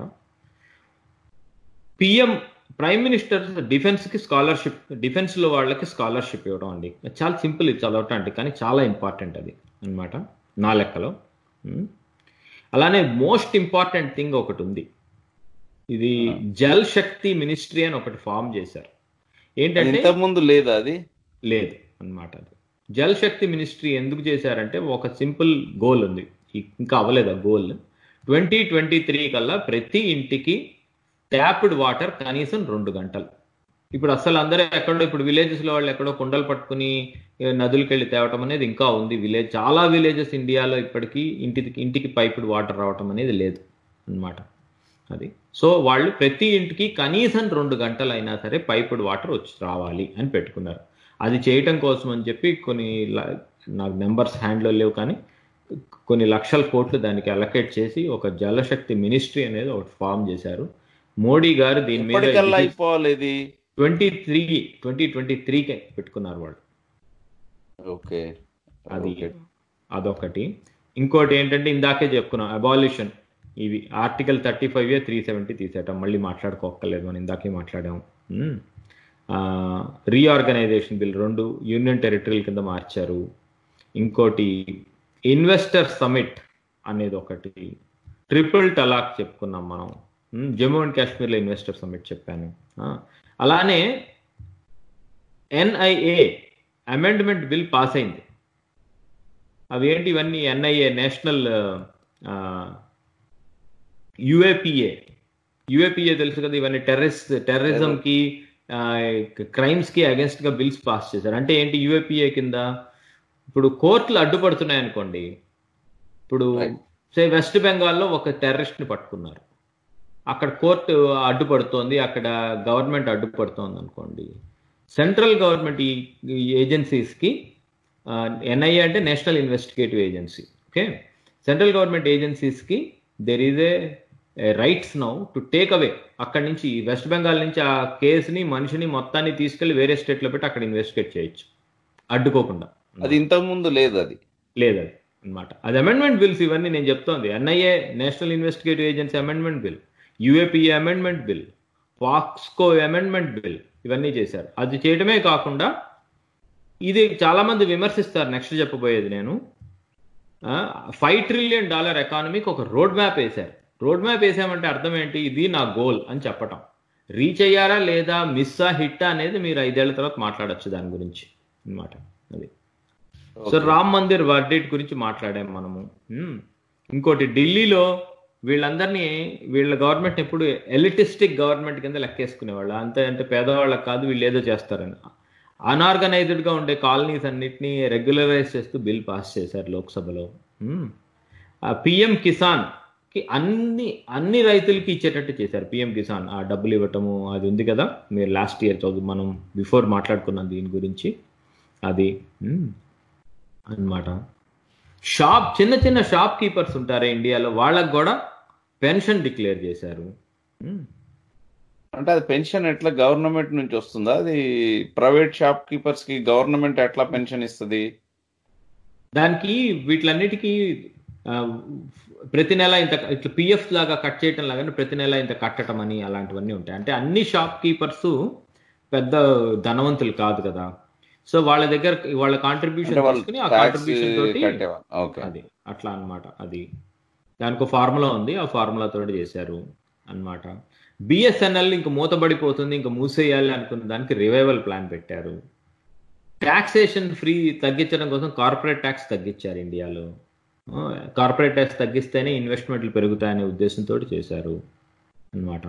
Speaker 4: పిఎం ప్రైమ్ మినిస్టర్ డిఫెన్స్ కి స్కాలర్షిప్ డిఫెన్స్ లో వాళ్ళకి స్కాలర్షిప్ ఇవ్వడం అండి చాలా సింపుల్ ఇది చదవటానికి కానీ చాలా ఇంపార్టెంట్ అది అన్నమాట నా లెక్కలో ఉమ్. అలానే మోస్ట్ ఇంపార్టెంట్ థింగ్ ఒకటి ఉంది ఇది జల్ శక్తి మినిస్ట్రీ అని ఒకటి ఫామ్ చేశారు ఏంటంటే
Speaker 3: ఇంతకు ముందు లేదా అది
Speaker 4: లేదు అన్నమాట అది జల్ శక్తి మినిస్ట్రీ ఎందుకు చేశారంటే ఒక సింపుల్ గోల్ ఉంది ఇ- ఇంకా అవ్వలేదు ఆ గోల్ ట్వంటీ ట్వంటీ త్రీ కల్లా ప్రతి ఇంటికి ట్యాప్డ్ వాటర్ కనీసం రెండు గంటలు ఇప్పుడు అసలు అందరూ ఎక్కడో ఇప్పుడు విలేజెస్ లో వాళ్ళు ఎక్కడో కుండలు పట్టుకుని ఏ, నదులకు వెళ్ళి తేవటం అనేది ఇంకా ఉంది విలేజ్ చాలా విలేజెస్ ఇండియాలో ఇప్పటికీ ఇంటికి ఇంటికి పైపుడ్ వాటర్ రావటం అనేది లేదు అన్నమాట అది సో వాళ్ళు ప్రతి ఇంటికి కనీసం రెండు గంటలు అయినా సరే పైపుడ్ వాటర్ వచ్చి రావాలి అని పెట్టుకున్నారు అది చేయటం కోసం అని చెప్పి కొన్ని ల- నాకు నెంబర్స్ హ్యాండ్లో లేవు కానీ కొన్ని లక్షల కోట్లు దానికి అలకేట్ చేసి ఒక జలశక్తి మినిస్ట్రీ అనేది ఒకటి ఫామ్ చేశారు మోడీ గారు దీని
Speaker 3: ఎప్పటికల్లా
Speaker 4: మీద
Speaker 3: అయిపోవాలి ఇది
Speaker 4: ట్వంటీ త్రీ ట్వంటీ ట్వంటీ త్రీకే పెట్టుకున్నారు వాళ్ళు
Speaker 3: ఓకే
Speaker 4: అది
Speaker 3: ఓకే.
Speaker 4: అదొకటి ఇంకోటి ఏంటంటే ఇందాకే చెప్పుకున్నాం అబాలిషన్ ఇవి article thirty five A three seventy తీసేయటం మళ్ళీ మాట్లాడుకోక్కర్లేదు మనం ఇందాకే మాట్లాడాం రీఆర్గనైజేషన్ బిల్ రెండు యూనియన్ టెరిటరీల కింద మార్చారు ఇంకోటి ఇన్వెస్టర్ సమిట్ అనేది ఒకటి ట్రిపుల్ టలాక్ చెప్పుకున్నాం మనం ఉమ్, జమ్మూ అండ్ కాశ్మీర్లో ఇన్వెస్టర్ సమ్మిట్ చెప్పాను ఆ, అలానే ఎన్ఐఏ అమెండ్మెంట్ బిల్ పాస్ అయింది అవి ఏంటి ఇవన్నీ ఎన్ఐఏ నేషనల్ యుఏపిఏ యుఏపిఏ తెలుసు కదా ఇవన్నీ టెర్రరిస్ట్ టెర్రరిజంకి క్రైమ్స్ కి అగేన్స్ట్ గా బిల్స్ పాస్ చేశారు అంటే ఏంటి యుఏపిఏ కింద ఇప్పుడు కోర్టులు అడ్డుపడుతున్నాయి అనుకోండి ఇప్పుడు
Speaker 3: Right.
Speaker 4: సే వెస్ట్ బెంగాల్లో ఒక టెర్రరిస్ట్ ని పట్టుకున్నారు అక్కడ కోర్టు అడ్డుపడుతోంది అక్కడ గవర్నమెంట్ అడ్డుపడుతోంది అనుకోండి సెంట్రల్ గవర్నమెంట్ ఈ ఏజెన్సీస్ కి ఎన్ఐఏ అంటే national investigative agency okay central government agencies కి there is a rights now to take away అక్కడి నుంచి వెస్ట్ బెంగాల్ నుంచి ఆ కేసుని మనిషిని మొత్తాన్ని తీసుకెళ్లి వేరే స్టేట్ లో పెట్టి అక్కడ ఇన్వెస్టిగేట్ చేయొచ్చు అడ్డుకోకుండా
Speaker 3: అది ఇంతకు ముందు లేదు అది
Speaker 4: లేదు అది అనమాట అది అమెండ్మెంట్ బిల్స్ ఇవన్నీ నేను చెప్తోంది NIA national investigative agency amendment bill UAPA amendment bill POCSO amendment bill ఇవన్నీ చేశారు అది చేయడమే కాకుండా ఇది చాలా మంది విమర్శిస్తారు నెక్స్ట్ చెప్పబోయేది నేను ఫైవ్ ట్రిలియన్ డాలర్ ఎకానమీకి ఒక రోడ్ మ్యాప్ వేశారు రోడ్ మ్యాప్ వేసామంటే అర్థం ఏంటి ఇది నా గోల్ అని చెప్పటం రీచ్ అయ్యారా లేదా మిస్సా హిట్టా అనేది మీరు ఐదేళ్ల తర్వాత మాట్లాడొచ్చు దాని గురించి అన్నమాట అది సో రామ్ మందిర్ వర్డేట్ గురించి మాట్లాడాం మనము మ్మ్. ఇంకోటి ఢిల్లీలో వీళ్ళందరినీ వీళ్ళ గవర్నమెంట్ ఎప్పుడు ఎలిటిస్టిక్ గవర్నమెంట్ కింద లెక్కేసుకునేవాళ్ళు అంతే అంటే పేదవాళ్ళకి కాదు వీళ్ళు ఏదో చేస్తారని అనార్గనైజ్డ్ గా ఉండే కాలనీస్ అన్నిటినీ రెగ్యులరైజ్ చేస్తూ బిల్ పాస్ చేశారు లోక్సభలో మ్మ్. ఆ పిఎం కిసాన్ కి అన్ని అన్ని రైతులకి ఇచ్చేటట్టు చేశారు పిఎం కిసాన్ ఆ డబ్బులు ఇవ్వటము అది ఉంది కదా మీరు లాస్ట్ ఇయర్ చదువు మనం బిఫోర్ మాట్లాడుకున్నాం దీని గురించి అది మ్మ్. అన్నమాట షాప్ చిన్న చిన్న షాప్ కీపర్స్ ఉంటారు ఇండియాలో వాళ్ళకు కూడా పెన్షన్ డిక్లేర్ చేశారు మ్మ్.
Speaker 3: అంటే అది పెన్షన్ ఎట్లా గవర్నమెంట్ నుంచి వస్తుందా అది ప్రైవేట్ షాప్ కీపర్స్ కి గవర్నమెంట్ ఎట్లా పెన్షన్ ఇస్తుంది
Speaker 4: దానికి వీటిలన్నిటికీ ఆ, ప్రతి నెల ఇంత ఇట్లా పిఎఫ్ లాగా కట్ చేయటం లాగానే ప్రతి నెల ఇంత కట్టడం అని అలాంటివన్నీ ఉంటాయి అంటే అన్ని షాప్ కీపర్స్ పెద్ద ధనవంతులు కాదు కదా సో వాళ్ళ దగ్గర వాళ్ళ కాంట్రిబ్యూషన్
Speaker 3: అంటే వాళ్ళు
Speaker 4: తీసుకుని ఆ
Speaker 3: tax
Speaker 4: కాంట్రిబ్యూషన్ తోటి
Speaker 3: కట్టేవాళ్ళు ఓకే
Speaker 4: అది అట్లా అన్నమాట అది దానికి ఒక ఫార్ములా ఉంది ఆ ఫార్ములా తోటి చేశారు అన్నమాట బిఎస్ఎన్ఎల్ ఇంక మూతబడిపోతుంది ఇంకా మూసేయాలి అనుకున్న దానికి రివైవల్ ప్లాన్ పెట్టారు ట్యాక్సేషన్ ఫ్రీ తగ్గించడం కోసం కార్పొరేట్ ట్యాక్స్ తగ్గించారు ఇండియాలో కార్పొరేట్ ట్యాక్స్ తగ్గిస్తేనే ఇన్వెస్ట్మెంట్లు పెరుగుతాయనే ఉద్దేశంతో చేశారు అన్నమాట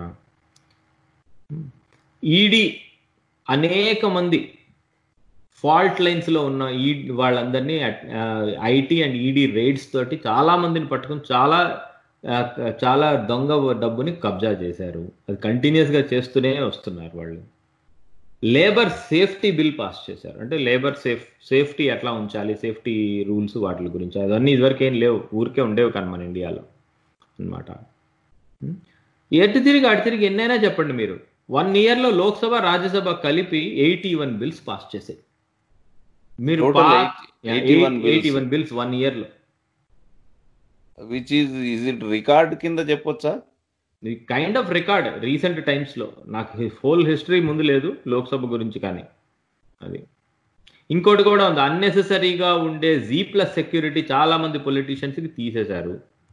Speaker 4: ఈడీ అనేక మంది ఫాల్ట్ లైన్స్ లో ఉన్న ఈ వాళ్ళందరినీ ఐటీ అండ్ ఈడీ రైడ్స్ తోటి చాలా మందిని పట్టుకుని చాలా ఆ, చాలా దొంగ డబ్బుని కబ్జా చేశారు అది కంటిన్యూస్ గా చేస్తూనే వస్తున్నారు వాళ్ళు లేబర్ సేఫ్టీ బిల్ పాస్ చేశారు అంటే లేబర్ సేఫ్ సేఫ్టీ ఎట్లా ఉంచాలి సేఫ్టీ రూల్స్ వాటి గురించి అవన్నీ ఇదివరకు ఏం లేవు ఊరికే ఉండేవి కానీ మన ఇండియాలో అన్నమాట ఎటు తిరిగి అటు తిరిగి ఎన్నైనా చెప్పండి మీరు వన్ ఇయర్ లో లోక్సభ రాజ్యసభ కలిపి ఎయిటీ వన్ బిల్స్ పాస్ చేసాయి మీరు
Speaker 3: Total 81 bills.
Speaker 4: Eighty one bills one year లో
Speaker 3: which is is it record కింద చెప్పొచ్చా
Speaker 4: kind of record recent times లో నాకు హోల్ హిస్టరీ ముందు లేదు లోక్సభ గురించి కానీ అది ఇంకోటి కూడా ఉంది అన్నెసెసరీగా ఉండే జీ ప్లస్ సెక్యూరిటీ చాలా మంది పొలిటీషియన్స్ కి తీసేశారు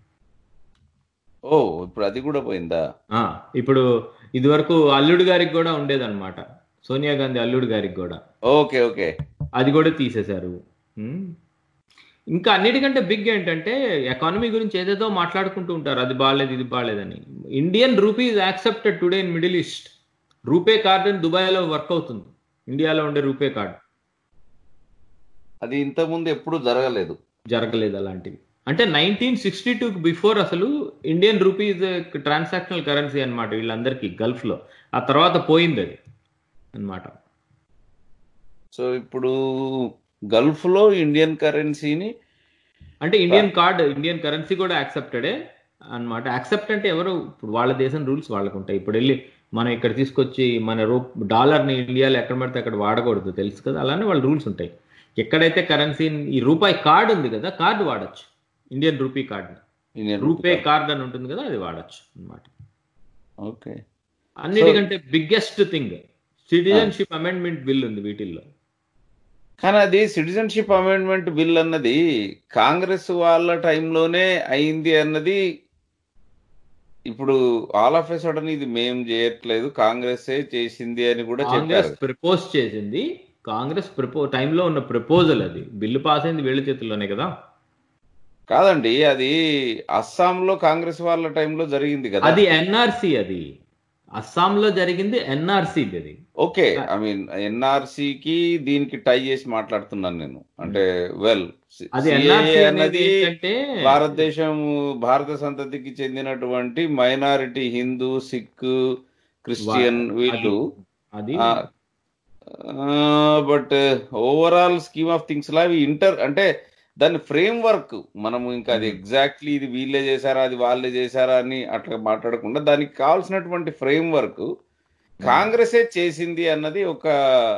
Speaker 3: ఓ ఇప్పుడు అది కూడా పోయిందా
Speaker 4: ఆ, ఇప్పుడు ఇదివరకు అల్లుడు గారికి కూడా ఉండేదన్నమాట సోనియా గాంధీ అల్లుడు గారికి కూడా
Speaker 3: ఓకే ఓకే
Speaker 4: అది కూడా తీసేశారు ఉమ్. ఇంకా అన్నిటికంటే బిగ్ ఏంటంటే ఎకానమీ గురించి ఏదేదో మాట్లాడుకుంటూ ఉంటారు అది బాగాలేదు ఇది బాగాలేదని Indian rupee is accepted today in Middle East RuPay card అని దుబాయ్లో వర్క్ అవుతుంది ఇండియాలో ఉండే రూపే కార్డ్
Speaker 3: అది ఇంతకు ముందు ఎప్పుడు జరగలేదు
Speaker 4: జరగలేదు అలాంటివి అంటే నైన్టీన్ సిక్స్టీ టూ బిఫోర్ అసలు Indian rupee is transactional currency అన్నమాట వీళ్ళందరికీ గల్ఫ్ లో ఆ తర్వాత పోయింది అది అన్నమాట
Speaker 3: సో ఇప్పుడు గల్ఫ్ లో ఇండియన్ కరెన్సీని
Speaker 4: అంటే ఇండియన్ కార్డ్ ఇండియన్ కరెన్సీ కూడా యాక్సెప్టెడే అన్నమాట యాక్సెప్ట్ అంటే ఎవరు ఇప్పుడు వాళ్ళ దేశం రూల్స్ వాళ్ళకు ఉంటాయి ఇప్పుడు వెళ్ళి మనం ఇక్కడ తీసుకొచ్చి మన రూ డాలర్ని ఇండియాలో ఎక్కడ పడితే అక్కడ వాడకూడదు తెలుసు కదా అలానే వాళ్ళ రూల్స్ ఉంటాయి ఎక్కడైతే కరెన్సీ ఈ రూపాయి కార్డ్ ఉంది కదా కార్డు వాడచ్చు Indian rupee card
Speaker 3: Indian
Speaker 4: RuPay card అని ఉంటుంది కదా అది వాడచ్చు అన్నమాట
Speaker 3: ఓకే
Speaker 4: అన్నిటికంటే biggest thing citizenship amendment bill ఉంది వీటిల్లో
Speaker 3: కానీ అది సిటిజన్షిప్ అమెండ్మెంట్ బిల్ అన్నది కాంగ్రెస్ వాళ్ళ టైంలోనే అయింది అన్నది ఇప్పుడు ఆల్ ఆఫ్ ఎ సడన్ ఇది మేం చేయట్లేదు కాంగ్రెసే చేసింది అని కూడా
Speaker 4: కాంగ్రెస్
Speaker 3: చెప్పారు
Speaker 4: ప్రపోజ్ చేసింది కాంగ్రెస్ ప్రపో టైంలో ఉన్న ప్రపోజల్ అది బిల్లు పాస్ అయింది వీళ్ళ చేతుల్లోనే కదా
Speaker 3: కాదండి అది అస్సాంలో కాంగ్రెస్ వాళ్ళ టైంలో జరిగింది కదా
Speaker 4: అది ఎన్ఆర్సి అది అస్సాంలో జరిగింది ఎన్ఆర్సి అది
Speaker 3: ఓకే ఐ మీన్ ఎన్ఆర్సి కి దీనికి టై చేసి మాట్లాడుతున్నాను నేను అంటే వెల్
Speaker 4: అది ఎన్ఆర్సి అనేది ఏంటంటే
Speaker 3: భారతదేశం భారత సంతతికి చెందినటువంటి మైనారిటీ హిందూ సిక్ క్రిస్టియన్
Speaker 4: వా-
Speaker 3: వీళ్ళు
Speaker 4: అది
Speaker 3: but overall scheme of things లా అవి ఇంటర్ అంటే దాని ఫ్రేమ్ వర్క్ మనము ఇంకా అది ఎగ్జాక్ట్లీ ఇది వీళ్ళే చేశారా అది వాళ్ళే చేశారా అని అట్లా మాట్లాడకుండా దానికి కావాల్సినటువంటి ఫ్రేమ్ వర్క్ కాంగ్రెసే చేసింది అన్నది ఒక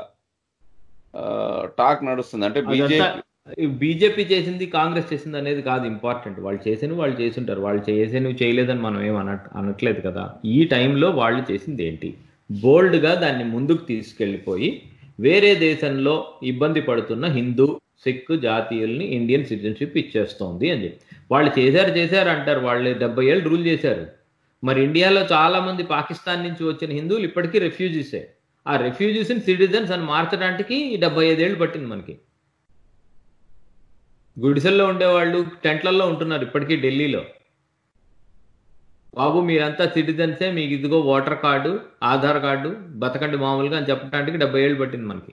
Speaker 3: టాక్ నడుస్తుంది అంటే బీజేపీ
Speaker 4: బీజేపీ చేసింది కాంగ్రెస్ చేసింది అనేది కాదు ఇంపార్టెంట్ వాళ్ళు చేసినవి వాళ్ళు చేసుంటారు వాళ్ళు చేసినవి చేయలేదని మనం ఏం అన అనట్లేదు కదా ఈ టైంలో వాళ్ళు చేసింది ఏంటి బోల్డ్గా దాన్ని ముందుకు తీసుకెళ్ళిపోయి వేరే దేశంలో ఇబ్బంది పడుతున్న హిందూ సిక్ జాతీయుల్ని ఇండియన్ సిటిజన్షిప్ ఇచ్చేస్తోంది అని చెప్పి వాళ్ళు చేశారు చేశారు అంటారు వాళ్ళు డెబ్బై ఏళ్ళు రూల్ చేశారు మరి ఇండియాలో చాలా మంది పాకిస్తాన్ నుంచి వచ్చిన హిందువులు ఇప్పటికీ రెఫ్యూజీసే ఆ రెఫ్యూజీస్ని సిటిజన్స్ అని మార్చడానికి డెబ్బై ఐదేళ్ళు పట్టింది మనకి గుడిసెల్లో ఉండేవాళ్ళు టెంట్లలో ఉంటున్నారు ఇప్పటికీ ఢిల్లీలో బాబు మీరంతా సిటిజన్సే మీకు ఇదిగో ఓటర్ కార్డు ఆధార్ కార్డు బతకండి మామూలుగా అని చెప్పడానికి డెబ్బై ఏళ్ళు పట్టింది మనకి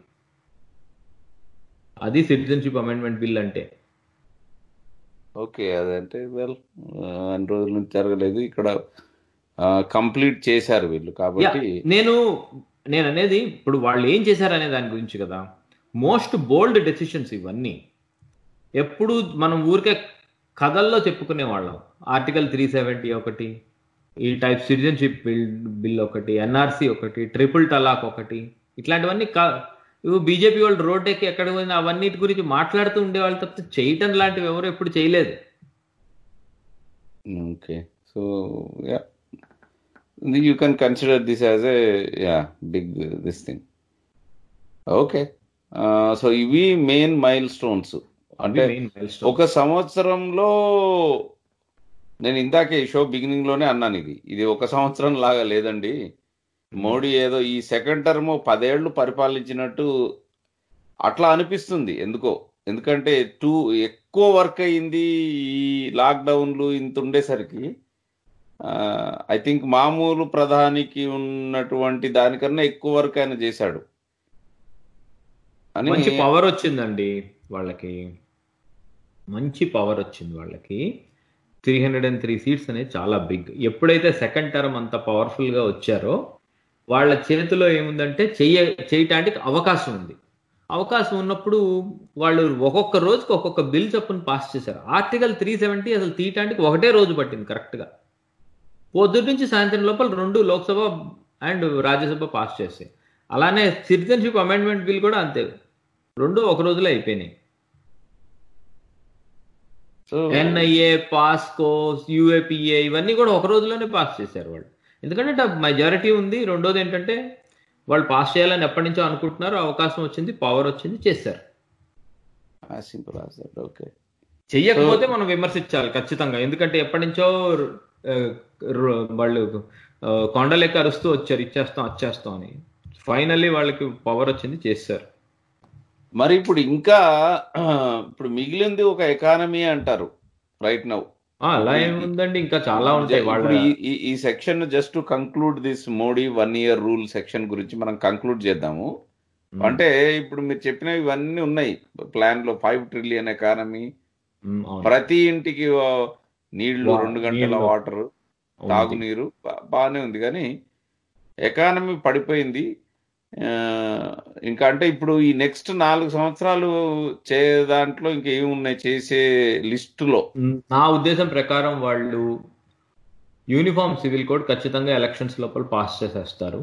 Speaker 4: అది సిటిజన్షిప్ అమెండ్మెంట్ బిల్ అంటే
Speaker 3: ఓకే అదంటే వెల్ అన్ని రోజుల నుంచి జరగలేదు ఇక్కడ కంప్లీట్ చేశారు వీళ్ళు కాబట్టి
Speaker 4: Yeah, నేను నేను అనేది ఇప్పుడు వాళ్ళు ఏం చేశారు అనే దాని గురించి కదా మోస్ట్ బోల్డ్ డెసిషన్స్ ఇవన్నీ ఎప్పుడు మనం ఊరికే కథల్లో చెప్పుకునే వాళ్ళం ఆర్టికల్ త్రీ సెవెంటీ ఒకటి ఈ టైప్ సిటిజన్షిప్ బిల్ బిల్ ఒకటి ఎన్ఆర్సి ఒకటి ట్రిపుల్ టలాక్ ఒకటి ఇట్లాంటివన్నీ కా ఇవి బీజేపీ వాళ్ళు రోడ్ ఎక్కి ఎక్కడ పోయినా అవన్నిటి గురించి మాట్లాడుతూ ఉండేవాళ్ళు తప్పితే చేయటం లాంటివి ఎవరు ఎప్పుడు చేయలేదు
Speaker 3: okay so yeah you can consider this as a yeah big this thing okay so ఇవి మెయిన్ మైల్ స్టోన్స్ అంటే
Speaker 4: main milestone.
Speaker 3: ఒక సంవత్సరంలో నేను ఇందాకే షో బిగినింగ్ లోనే అన్నాను ఇది ఇది ఒక సంవత్సరం లాగా లేదండి మోడీ ఏదో ఈ సెకండ్ టర్మ్ పదేళ్లు పరిపాలించినట్టు అట్లా అనిపిస్తుంది ఎందుకో ఎందుకంటే టూ ఎక్కువ వర్క్ అయింది ఈ లాక్డౌన్లు ఇంత ఉండేసరికి ఐ థింక్ మామూలు ప్రధానికి ఉన్నటువంటి దానికన్నా ఎక్కువ వర్క్ ఆయన చేశాడు అని
Speaker 4: మంచి పవర్ వచ్చిందండి వాళ్ళకి మంచి పవర్ వచ్చింది వాళ్ళకి three hundred and three seats అనేది చాలా బిగ్ ఎప్పుడైతే సెకండ్ టర్మ్ అంత పవర్ఫుల్ గా వచ్చారో వాళ్ళ చేతిలో ఏముందంటే చెయ్య చేయటానికి అవకాశం ఉంది అవకాశం ఉన్నప్పుడు వాళ్ళు ఒక్కొక్క రోజుకి ఒక్కొక్క బిల్ చొప్పున పాస్ చేశారు ఆర్టికల్ త్రీ సెవెంటీ అసలు తీయటానికి ఒకటే రోజు పట్టింది కరెక్ట్గా పొద్దుటి నుంచి సాయంత్రం లోపల రెండు లోక్సభ అండ్ రాజ్యసభ పాస్ చేస్తాయి అలానే సిటిజన్షిప్ అమెండ్మెంట్ బిల్ కూడా అంతే రెండు ఒక రోజులో అయిపోయినాయి
Speaker 3: సో
Speaker 4: ఎన్ఐఏ పాస్కో యూఏపిఏ ఇవన్నీ కూడా ఒక రోజులోనే పాస్ చేశారు వాళ్ళు ఎందుకంటే మెజారిటీ ఉంది రెండోది ఏంటంటే వాళ్ళు పాస్ చేయాలని ఎప్పటి నుంచో అనుకుంటున్నారు అవకాశం వచ్చింది పవర్ వచ్చింది చేశారు
Speaker 3: సింపుల్ ఆస్ దట్ ఓకే
Speaker 4: చెయ్యకపోతే మనం విమర్శించాలి ఖచ్చితంగా ఎందుకంటే ఎప్పటి నుంచో ఆ, ర- వాళ్ళు ఆ, కొండలెక్క అరుస్తూ వచ్చారు ఇచ్చేస్తాం వచ్చేస్తాం అని ఫైనల్లీ వాళ్ళకి పవర్ వచ్చింది చేశారు
Speaker 3: మరి ఇప్పుడు ఇంకా ఇప్పుడు మిగిలింది ఒక ఎకానమీ అంటారు రైట్ నౌ
Speaker 4: ఆ, అలా ఏముందండి ఇంకా చాలా ఉంటాయి వాళ్ళ
Speaker 3: ఇప్పుడు ఈ- ఈ- ఈ section just to conclude this Modi one year rule section గురించి మనం కంక్లూడ్ చేద్దాము అంటే ఇప్పుడు మీరు చెప్పినవి ఇవన్నీ ఉన్నాయి ప్లాన్ లో ఫైవ్ ట్రిలియన్ ఎకానమీ
Speaker 4: ఉమ్, అవును.
Speaker 3: ప్రతి ఇంటికి ఆ, నీళ్లు
Speaker 4: వా-
Speaker 3: రెండు గంటల
Speaker 4: నీళ్లు.
Speaker 3: వాటర్
Speaker 4: ఉంది.
Speaker 3: తాగునీరు బా- బాగానే ఉంది కానీ ఎకానమీ పడిపోయింది ఆ, ఇంకా అంటే ఇప్పుడు ఈ నెక్స్ట్ నాలుగు సంవత్సరాలు చే దాంట్లో ఇంకా ఏమి ఉన్నాయి చేసే లిస్టులో
Speaker 4: ఉమ్, నా ఉద్దేశం ప్రకారం వాళ్ళు యూనిఫామ్ సివిల్ కోడ్ ఖచ్చితంగా ఎలక్షన్స్ లోపల పాస్ చేసేస్తారు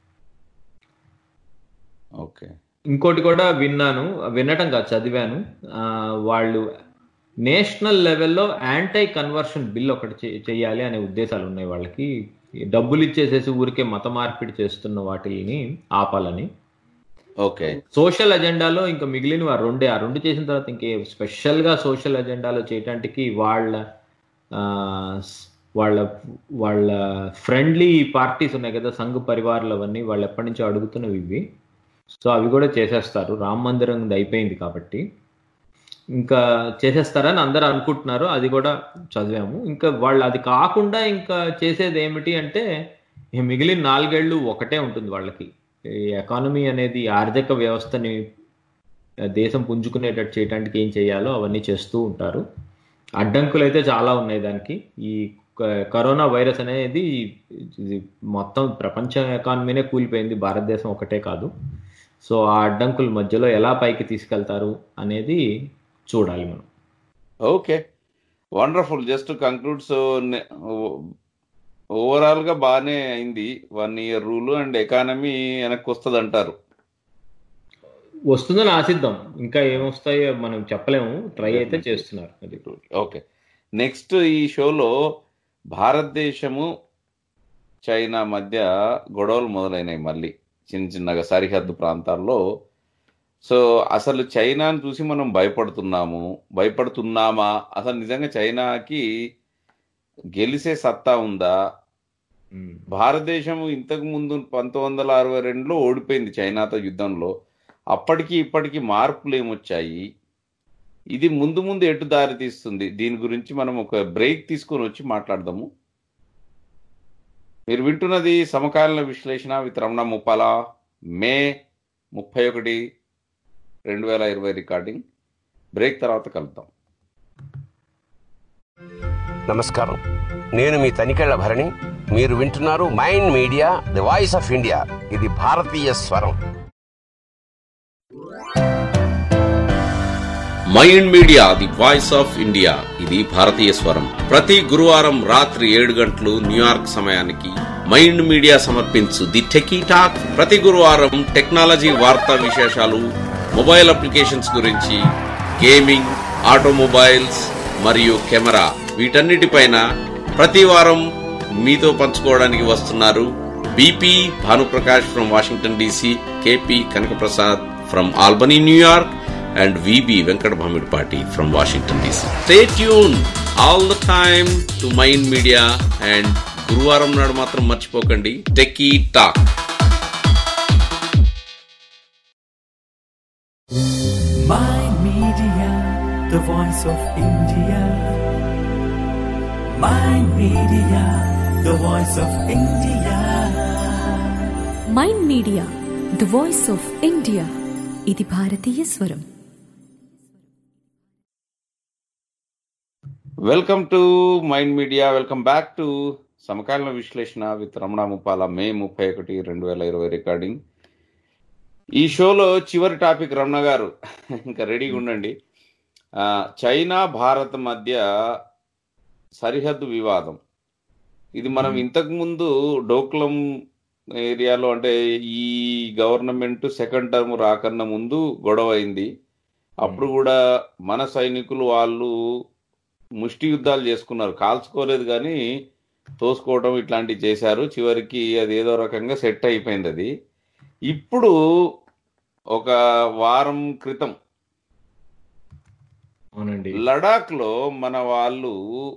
Speaker 3: ఓకే
Speaker 4: ఇంకోటి కూడా విన్నాను వినటం కాదు చదివాను ఆ, వాళ్ళు నేషనల్ లెవెల్లో యాంటై కన్వర్షన్ బిల్ ఒకటి చే- చేయాలి అనే ఉద్దేశాలు ఉన్నాయి వాళ్ళకి ఈ డబ్బులు ఇచ్చేసేసి ఊరికే మత మార్పిడి చేస్తున్న వాటిని ఆపాలని
Speaker 3: ఓకే
Speaker 4: సోషల్ అజెండాలో ఇంకా మిగిలినవి ఆ రెండే ఆ రెండు చేసిన తర్వాత ఇంకే స్పెషల్గా సోషల్ అజెండాలో చేయటానికి వాళ్ళ వాళ్ళ వాళ్ళ ఫ్రెండ్లీ పార్టీస్ ఉన్నాయి కదా సంఘ పరివారాలు అవన్నీ వాళ్ళు ఎప్పటి నుంచో అడుగుతున్నవి ఇవి సో అవి కూడా చేసేస్తారు రామ మందిరం ఇది అయిపోయింది కాబట్టి ఇంకా చేసేస్తారని అందరూ అనుకుంటున్నారు అది కూడా చదివాము ఇంకా వాళ్ళు అది కాకుండా ఇంకా చేసేది ఏమిటి అంటే ఈ మిగిలిన నాలుగేళ్ళు ఒకటే ఉంటుంది వాళ్ళకి ఈ ఎకానమీ అనేది ఆర్థిక వ్యవస్థని దేశం పుంజుకునేటట్టు చేయడానికి ఏం చేయాలో అవన్నీ చేస్తూ ఉంటారు అడ్డంకులు అయితే చాలా ఉన్నాయి దానికి ఈ క- కరోనా వైరస్ అనేది ఇది మొత్తం ప్రపంచ ఎకానమీనే కూలిపోయింది భారతదేశం ఒకటే కాదు సో ఆ అడ్డంకుల మధ్యలో ఎలా పైకి తీసుకెళ్తారు అనేది చూడాలి మనం
Speaker 3: okay wonderful just conclude so overall గా బాగానే అయింది one year rule and economy వెనక్కి వస్తుంది అంటారు
Speaker 4: వస్తుందని ఆశిద్దాం ఇంకా ఏమొస్తాయో మనం చెప్పలేము ట్రై అయితే చేస్తున్నారు అది
Speaker 3: ఓకే నెక్స్ట్ ఈ షోలో భారతదేశము చైనా మధ్య గొడవలు మొదలైనాయి మళ్ళీ చిన్న చిన్నగా సరిహద్దు ప్రాంతాల్లో సో అసలు చైనాను చూసి మనం భయపడుతున్నాము భయపడుతున్నామా అసలు నిజంగా చైనాకి గెలిసే సత్తా ఉందా
Speaker 4: ఉమ్.
Speaker 3: భారతదేశం ఇంతకు ముందు పంతొమ్మిది వందల అరవై రెండులో ఓడిపోయింది చైనాతో యుద్ధంలో అప్పటికి ఇప్పటికి మార్పులు ఏమొచ్చాయి ఇది ముందు ముందు ఎటు దారి తీస్తుంది దీని గురించి మనం ఒక బ్రేక్ తీసుకొని వచ్చి మాట్లాడదాము మీరు వింటున్నది సమకాలీన విశ్లేషణ విత్ రమణ ముప్పాల మే ముప్పై ఒకటి రెండు వేల ఇరవై రికార్డింగ్ బ్రేక్ తర్వాత కలుద్దాం
Speaker 7: నమస్కారం నేను మీ తనికెళ్ల భరణి మీరు వింటున్నారు Mind media the voice of India ఇది భారతీయ స్వరం
Speaker 8: Mind media the voice of India ఇది భారతీయ స్వరం ప్రతి గురువారం రాత్రి ఏడు గంటలు న్యూయార్క్ సమయానికి మైండ్ మీడియా సమర్పించు ది టెకీ టాక్ ప్రతి గురువారం టెక్నాలజీ వార్తా విశేషాలు మొబైల్ అప్లికేషన్స్ గురించి గేమింగ్ ఆటోమొబైల్స్ మరియు కెమెరా వీటన్నిటిపైన ప్రతి వారం మీతో పంచుకోవడానికి వస్తున్నారు BP Bhanuprakash from Washington DC KP Kanakaprasad from Albany New York and VB Venkat Bhamidpati from Washington DC. Stay tuned all the time to Mind Media and గురువారం నాడు మాత్రం మర్చిపోకండి techie talk
Speaker 1: Mind Media, the voice of India. Mind Media, the voice of India.
Speaker 6: Mind media the voice of India ఇది భారతీయ స్వరం
Speaker 3: welcome to mind Media welcome back to సమకాలీన విశ్లేషణ with Ramana Muppala మే ముప్పై ఒకటి రెండు వేల ఇరవై రికార్డింగ్ ఈ షోలో చివరి టాపిక్ రమణ గారు ఇంకా రెడీగా ఉండండి ఆ, చైనా భారత్ మధ్య సరిహద్దు వివాదం ఇది మనం ఇంతకు ముందు డోక్లం ఏరియాలో అంటే ఈ గవర్నమెంట్ సెకండ్ టర్మ్ రాకన్నా ముందు గొడవ అయింది అప్పుడు కూడా మన సైనికులు వాళ్ళు ముష్టి యుద్ధాలు చేసుకున్నారు కాల్చుకోలేదు కానీ తోసుకోవడం ఇట్లాంటివి చేశారు చివరికి అది ఏదో రకంగా సెట్ అయిపోయింది అది ఇప్పుడు ఒక వారం క్రితం
Speaker 4: అవునండి
Speaker 3: లడాక్ లో మన వాళ్ళు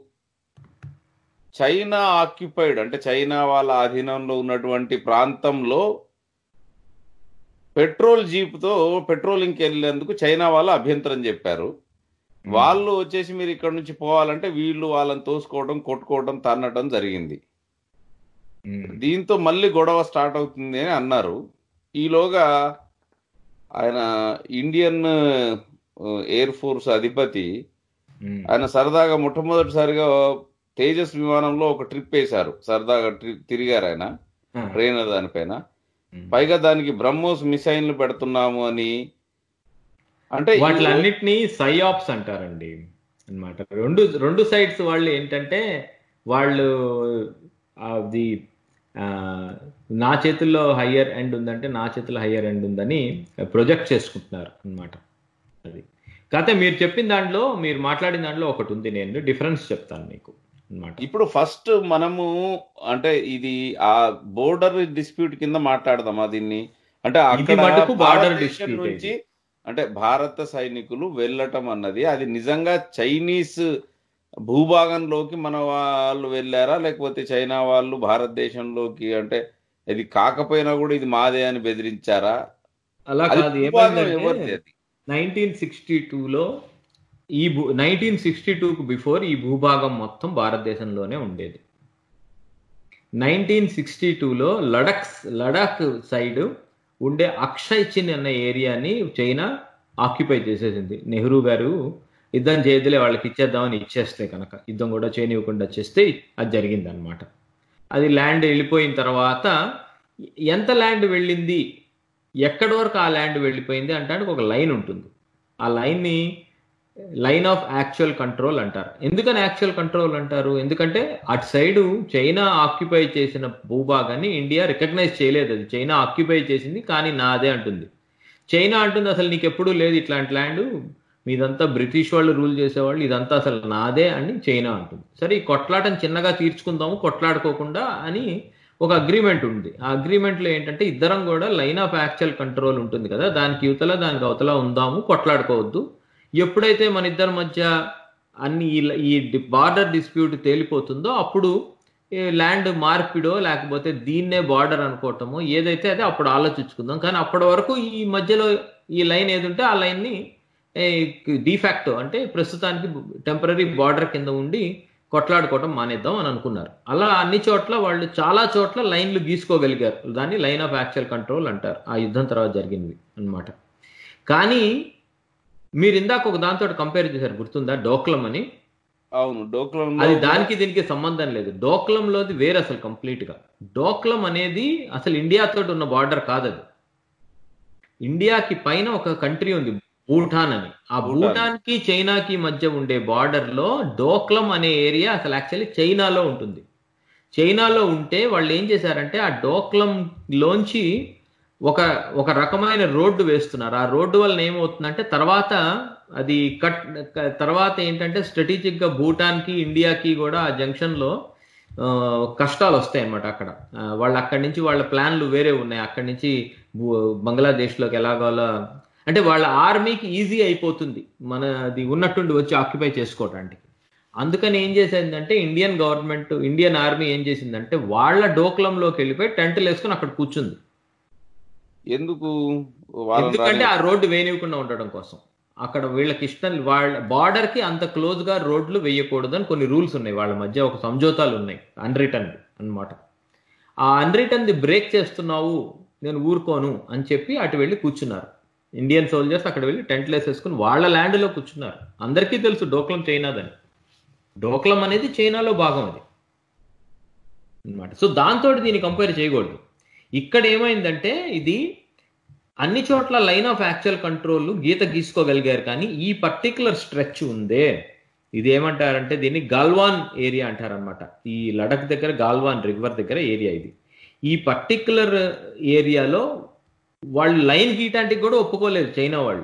Speaker 3: చైనా ఆక్యుపైడ్ అంటే చైనా వాళ్ళ ఆధీనంలో ఉన్నటువంటి ప్రాంతంలో పెట్రోల్ జీప్తో పెట్రోలింగ్కి వెళ్ళేందుకు చైనా వాళ్ళు అభ్యంతరం చెప్పారు వాళ్ళు వచ్చేసి మీరు ఇక్కడ నుంచి పోవాలంటే వీళ్ళు వాళ్ళని తోసుకోవడం కొట్టుకోవడం తన్నడం జరిగింది
Speaker 4: ఉమ్.
Speaker 3: దీంతో మళ్ళీ గొడవ స్టార్ట్ అవుతుంది అని అన్నారు ఈలోగా ఆయన ఇండియన్ ఎయిర్ ఫోర్స్ అధిపతి
Speaker 4: ఉమ్.
Speaker 3: ఆయన సరదాగా మొట్టమొదటిసారిగా తేజస్ విమానంలో ఒక ట్రిప్ వేశారు సరదాగా ట్రిప్ తిరిగారు ఆయన
Speaker 4: ఆ.
Speaker 3: ట్రైనర్ దానిపైన
Speaker 4: ఉమ్.
Speaker 3: పైగా దానికి బ్రహ్మోస్ మిసైన్లు పెడుతున్నాము అని అంటే ఈ-
Speaker 4: వాటిలన్నిటినీ సైఆప్స్ అంటారండి అన్నమాట రెండు రెండు సైడ్స్ వాళ్ళు ఏంటంటే వాళ్ళు అది ఆ, నా చేతుల్లో హయ్యర్ ఎండ్ ఉందంటే నా చేతుల్లో హయ్యర్ ఎండ్ ఉందని ప్రొజెక్ట్ చేసుకుంటున్నారు అన్నమాట అది కాకపోతే మీరు చెప్పిన దాంట్లో మీరు మాట్లాడిన దాంట్లో ఒకటి ఉంది నేను డిఫరెన్స్ చెప్తాను మీకు అన్నమాట
Speaker 3: ఇప్పుడు ఫస్ట్ మనము అంటే ఇది ఆ బోర్డర్ డిస్ప్యూట్ కింద మాట్లాడదామా దీన్ని అంటే అక్కడ
Speaker 4: మటుకు border
Speaker 3: భారతదేశం
Speaker 4: dispute
Speaker 3: నుంచి అంటే భారత సైనికులు వెళ్ళటం అన్నది అది నిజంగా చైనీస్ భూభాగంలోకి మన వాళ్ళు వెళ్ళారా లేకపోతే చైనా వాళ్ళు భారతదేశంలోకి అంటే ఇది కాకపోయినా కూడా ఇది మాదే అని బెదిరించారా
Speaker 4: అలా
Speaker 3: అది
Speaker 4: కాదు
Speaker 3: భూభాగం ఎవరిది
Speaker 4: ఏమైందంటే
Speaker 3: అది
Speaker 4: నైన్టీన్ సిక్స్టీ టూలో ఈ భూ నైన్టీన్ సిక్స్టీ టూకు బిఫోర్ ఈ భూభాగం మొత్తం భారతదేశంలోనే ఉండేది నైన్టీన్ సిక్స్టీ టూలో లడక్ లడాక్ సైడ్ ఉండే అక్షయ్ చిన్ అన్న ఏరియాని చైనా ఆక్యుపై చేసేసింది నెహ్రూ గారు యుద్ధం చేయదులే వాళ్ళకి ఇచ్చేద్దామని ఇచ్చేస్తే కనుక యుద్ధం కూడా చేయనివ్వకుండా చేస్తే అది జరిగింది అనమాట అది ల్యాండ్ వెళ్ళిపోయిన తర్వాత ఎంత ల్యాండ్ వెళ్ళింది ఎక్కడి వరకు ఆ ల్యాండ్ వెళ్ళిపోయింది అంటే ఒక లైన్ ఉంటుంది ఆ లైన్ని లైన్ ఆఫ్ యాక్చువల్ కంట్రోల్ అంటారు ఎందుకని యాక్చువల్ కంట్రోల్ అంటారు ఎందుకంటే అటు సైడు చైనా ఆక్యుపై చేసిన భూభాగాన్ని ఇండియా రికగ్నైజ్ చేయలేదు అది చైనా ఆక్యుపై చేసింది కానీ నాదే అంటుంది చైనా అంటుంది అసలు నీకు ఎప్పుడూ లేదు ఇట్లాంటి ల్యాండ్ మీదంతా బ్రిటిష్ వాళ్ళు రూల్ చేసేవాళ్ళు ఇదంతా అసలు నాదే అని చైనా అంటుంది సరే ఈ కొట్లాటను చిన్నగా తీర్చుకుందాము కొట్లాడుకోకుండా అని ఒక అగ్రిమెంట్ ఉంది ఆ అగ్రిమెంట్లో ఏంటంటే ఇద్దరం కూడా లైన్ ఆఫ్ యాక్చువల్ కంట్రోల్ ఉంటుంది కదా దానికి యువతల దానికి అవతల ఉందాము కొట్లాడుకోవద్దు ఎప్పుడైతే మన ఇద్దరి మధ్య అన్ని ఈ- ఈ బార్డర్ డిస్ప్యూట్ తేలిపోతుందో అప్పుడు ఈ ల్యాండ్ మార్పిడో లేకపోతే దీన్నే బార్డర్ అనుకోవటమో ఏదైతే అదే అప్పుడు ఆలోచించుకుందాం కానీ అప్పటి వరకు ఈ మధ్యలో ఈ లైన్ ఏది ఉంటే ఆ లైన్ని డిఫాక్టో అంటే ప్రస్తుతానికి టెంపరీ బార్డర్ కింద ఉండి కొట్లాడుకోవటం మానేద్దాం అని అనుకున్నారు అలా అన్ని చోట్ల వాళ్ళు చాలా చోట్ల లైన్లు గీసుకోగలిగారు దాన్ని లైన్ ఆఫ్ యాక్చువల్ కంట్రోల్ అంటారు ఆ యుద్ధం తర్వాత జరిగింది అన్నమాట కానీ మీరు ఇందాక ఒక దాంతో కంపేర్ చేశారు గుర్తుందా డోక్లం అని
Speaker 3: అవును డోక్లం
Speaker 4: అది దానికి దీనికి సంబంధం లేదు డోక్లంలోది వేరే అసలు కంప్లీట్ గా డోక్లం అనేది అసలు ఇండియాతో ఉన్న బార్డర్ కాదు అది ఇండియాకి పైన ఒక కంట్రీ ఉంది భూటాన్ అని ఆ
Speaker 3: భూటాన్.
Speaker 4: భూటాన్ కి చైనాకి మధ్య ఉండే బార్డర్ లో డోక్లం అనే ఏరియా అసలు యాక్చువల్లీ చైనాలో ఉంటుంది చైనాలో ఉంటే వాళ్ళు ఏం చేశారంటే ఆ డోక్లం లోంచి ఒక ఒక రకమైన రోడ్డు వేస్తున్నారు ఆ రోడ్డు వల్ల ఏమవుతుందంటే తర్వాత అది కట్ క- తర్వాత ఏంటంటే స్ట్రాటజిక్ గా భూటాన్ కి ఇండియాకి కూడా ఆ జంక్షన్ లో ఆ, కష్టాలు వస్తాయి అన్నమాట అక్కడ ఆ, వాళ్ళు అక్కడి నుంచి వాళ్ళ ప్లాన్లు వేరే ఉన్నాయి అక్కడి నుంచి భూ- బంగ్లాదేశ్లోకి ఎలాగోలా అంటే వాళ్ళ ఆర్మీకి ఈజీ అయిపోతుంది మనది ఉన్నట్టుండి వచ్చి ఆక్యుపై చేసుకోవటానికి అందుకని ఏం చేసిందంటే ఇండియన్ గవర్నమెంట్ ఇండియన్ ఆర్మీ ఏం చేసిందంటే వాళ్ళ డోక్లంలోకి వెళ్ళిపోయి టెంట్లు వేసుకుని అక్కడ కూర్చుంది
Speaker 3: ఎందుకు వాళ్ళని
Speaker 4: ఎందుకంటే ఆ
Speaker 3: రాని-
Speaker 4: రోడ్డు వేయనివ్వకుండా ఉండడం కోసం అక్కడ వీళ్ళకి ఇష్టం వాళ్ళ బార్డర్ కి అంత క్లోజ్ గా రోడ్లు వేయకూడదు అని కొన్ని రూల్స్ ఉన్నాయి వాళ్ళ మధ్య ఒక సమझోతాలు ఉన్నాయి అన్రిటర్న్ అన్నమాట ఆ అన్రిటర్న్ ది బ్రేక్ చేస్తున్నావు నేను ఊరుకోను అని చెప్పి అటు వెళ్ళి కూర్చున్నారు ఇండియన్ సోల్జర్స్ అక్కడ వెళ్ళి టెంట్లు వేసేసుకుని వాళ్ళ ల్యాండ్ లో కూర్చున్నారు అందరికీ తెలుసు డోక్లం చైనాదని డోక్లం అనేది చైనాలో భాగం అది అన్నమాట సో దాంతో దీన్ని కంపేర్ చేయకూడదు ఇక్కడ ఏమైందంటే ఇది అన్ని చోట్ల లైన్ ఆఫ్ యాక్చువల్ కంట్రోల్ గీత గీసుకోగలిగారు కానీ ఈ పర్టికులర్ స్ట్రెచ్ ఉందే ఇది ఏమంటారంటే దీన్ని గాల్వాన్ ఏరియా అంటారనమాట ఈ లడక్ దగ్గర గాల్వాన్ రివర్ దగ్గర ఏరియా ఇది ఈ పర్టికులర్ ఏరియాలో వాళ్ళు లైన్ గీయటానికి కూడా ఒప్పుకోలేదు చైనా వాళ్ళు